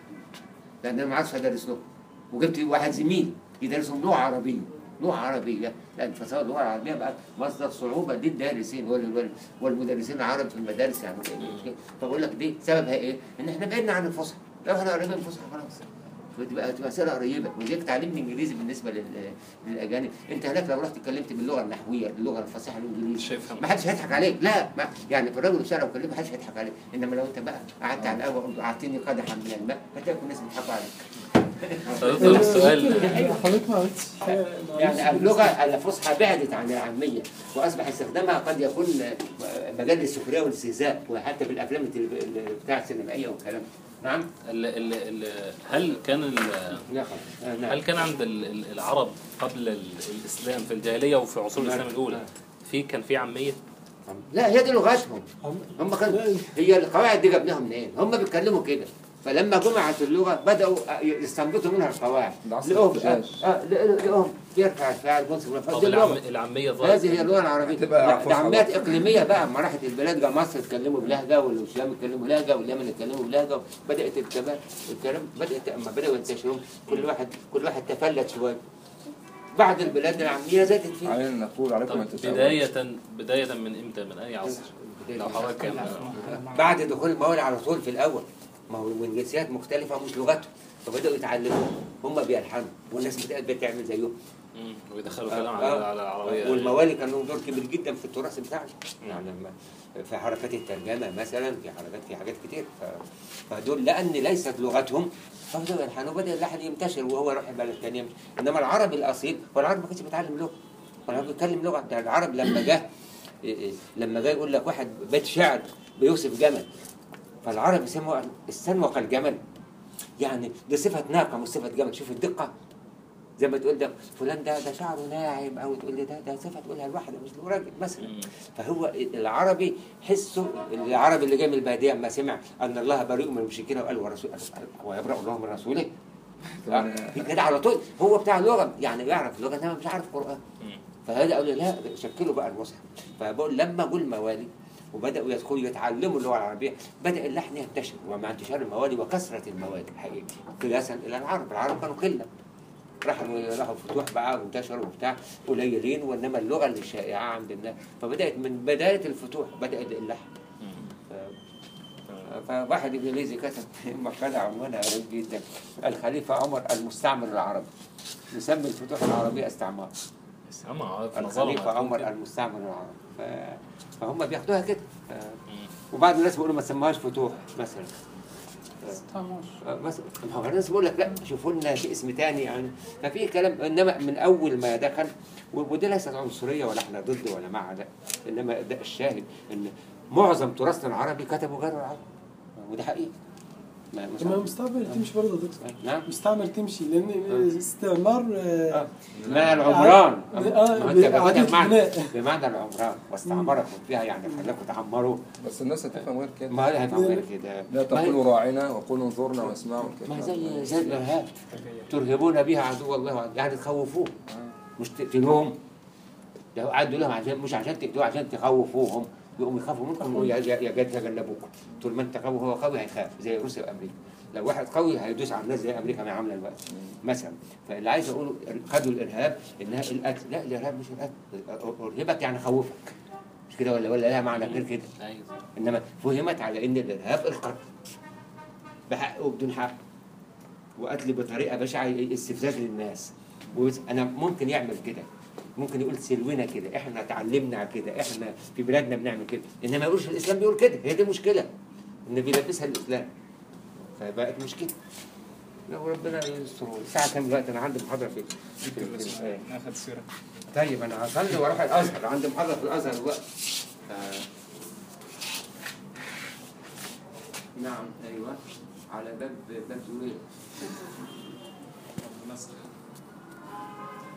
لان انا ما عرفتش ادرس لهم وجبت واحد زميل يدرسهم لغه عربيه لغه عربيه لان فصار اللغه العربيه بقى مصدر صعوبه للدارسين وال- وال- والمدرسين العرب في المدارس يعني فبقول لك دي سببها ايه؟ ان احنا بعدنا عن الفصحى لو احنا قريبين من الفصحى خلاص بتبقى تبقى مسألة قريبة ولذلك تعليم الإنجليزي بالنسبة لل... للأجانب أنت هناك لو رحت اتكلمت باللغة النحوية اللغة الفصيحة الإنجليزي مش هيفهم. ما حدش هيضحك عليك لا ما يعني في الراجل الشارع وكلمه ما حدش هيضحك عليك إنما لو أنت بقى قعدت على القهوة وقلت أعطيني قدحا من الماء هتلاقي الناس بيضحكوا عليك طب السؤال حضرتك ما عملتش حاجه ما عملتش يعني اللغة الفصحى بعدت عن العامية وأصبح استخدامها قد يكون مجال للسخرية والاستهزاء وحتى بالأفلام التلف- بتاع السينمائية والكلام نعم ال ال ال هل كان ال لا خلاص آه، نعم هل كان عند ال- ال- العرب قبل ال- الاسلام في الجاهليه وفي عصور الاسلام الاولى في كان في عاميه لا هي دي لغتهم هم كانوا هي القواعد دي جبناها منين؟ هم بيتكلموا كده فلما جمعت اللغه بداوا يستنبطوا منها القواعد ده عصر لقوهم الاحتجاج. آه، لقوا- لقوهم يرفع الفاعل منصب والمفعول. طب دي اللغه العم- العاميه ظهرت هذه هي اللغه العربيه تبقى لا، فصحى ده عامات بقى. اقليميه بقى ما راحت البلاد جا مصر اتكلموا بلهجه والشام اتكلموا لهجه واليمن اتكلموا بلهجه بدات الكلام الكلام بدات اما بداوا ينتشرون كل واحد كل واحد تفلت شويه بعد البلاد العاميه زادت فيه علينا نقول عليكم طب ان تساووا بدايه بدايه من امتى من اي عصر لو حضرتك كان بعد دخول الموالي على طول في الاول ما هو من جنسيات مختلفه مش لغتهم فبداوا يتعلموا هم بيلحنوا والناس بدات بتعمل زيهم مم. ويدخلوا آه، كلام على آه. على العربيه والموالي كان لهم دور كبير جدا في التراث بتاعنا يعني لما في حركات الترجمه مثلا في حركات في حاجات كتير ف- فدول لان ليست لغتهم فبداوا يلحنوا بدا اللحن ينتشر وهو يروح بلد ثانيه انما العربي الاصيل والعرب ما كانش بيتعلم لغه والعرب بيتكلم لغه ده العرب لما جه إيه إيه، لما جه يقول لك واحد بيت شعر بيوصف جمل فالعرب يسموا استنوق الجمل يعني دي صفه ناقه مش صفه جمل شوف الدقه زي ما تقول ده فلان ده ده شعره ناعم او تقول لي ده ده صفه تقولها لوحده مش لراجل مثلا مم. فهو العربي حسه العربي اللي جاي من الباديه اما سمع ان الله بريء من المشركين وقال ورسول هو يبرأ الله من رسوله آه، في كده على طول هو بتاع لغه يعني يعرف لغه انما مش عارف قران مم. فهذا قالوا لا شكلوا بقى المصحف فبقول لما جوا الموالي وبداوا يدخلوا يتعلموا اللغه العربيه بدا اللحن ينتشر ومع انتشار الموالي وكثره الموالي حقيقي قياسا الى العرب العرب كانوا قله راحوا راحوا فتوح بقى وانتشروا وبتاع قليلين وانما اللغه اللي شائعه عند الناس فبدات من بدايه الفتوح بدا اللحن مم. ف- فواحد انجليزي كتب مقاله عنوانها غريب جدا الخليفه عمر المستعمر العربي يسمي الفتوح العربيه استعمار سامع في نظرهم الخليفة هتكون عمر كده. المستعمر العربي ف- فهم بياخدوها كده ف- مم. وبعض الناس بيقولوا ما تسموهاش فتوح مثلا مثلا ما هو الناس بيقول لك لا شوفوا لنا في اسم تاني يعني ففي كلام انما من اول ما دخل و- ودي ليست عنصريه ولا احنا ضد ولا مع لا انما ده الشاهد ان معظم تراثنا العربي كتبوا غير العرب وده حقيقي ما مش ما مستعمر تمشي برضه يا دكتور نعم مستعمر تمشي لان الاستعمار آه، آه. معنى العمران آه، ما انت عادة بتاخدها بمعنى بناء. بمعنى العمران واستعمركم فيها يعني خلاكم تعمروا بس الناس هتفهم غير كده ما هي هيفهم غير كده لا ما هي- تقولوا راعنا وقولوا انظرنا واسمعوا ما هي الكلام زي زي الارهاب ترهبون بها عدو الله وعدو يعني تخوفوه مش تقتلوهم ده عدوا لهم عشان مش عشان تقتلوه عشان تخوفوهم يقوموا يخافوا منكم ويتجنبوكم طول ما انت قوي هو قوي هيخاف زي روسيا وامريكا لو واحد قوي هيدوس على الناس زي امريكا ما عامله دلوقتي مثلا فاللي عايز اقوله خدوا الارهاب انها القتل لا الارهاب مش القتل ارهبك يعني خوفك مش كده ولا ولا لها معنى غير كده ايوه انما فهمت على ان الارهاب القتل بحق وبدون حق وقتل بطريقه بشعه استفزاز للناس وانا ممكن يعمل كده ممكن يقول سلونا كده احنا اتعلمنا كده احنا في بلادنا بنعمل كده انما ما يقولش الاسلام بيقول كده هي دي المشكله ان بيلبسها الاسلام فبقت مشكله لو ربنا يستر الساعه كام دلوقتي انا عندي محاضره في في في- ناخد صورة طيب انا هصلي واروح الازهر عندي محاضره في الازهر دلوقتي ف- نعم ايوه على باب باب زويل نسخ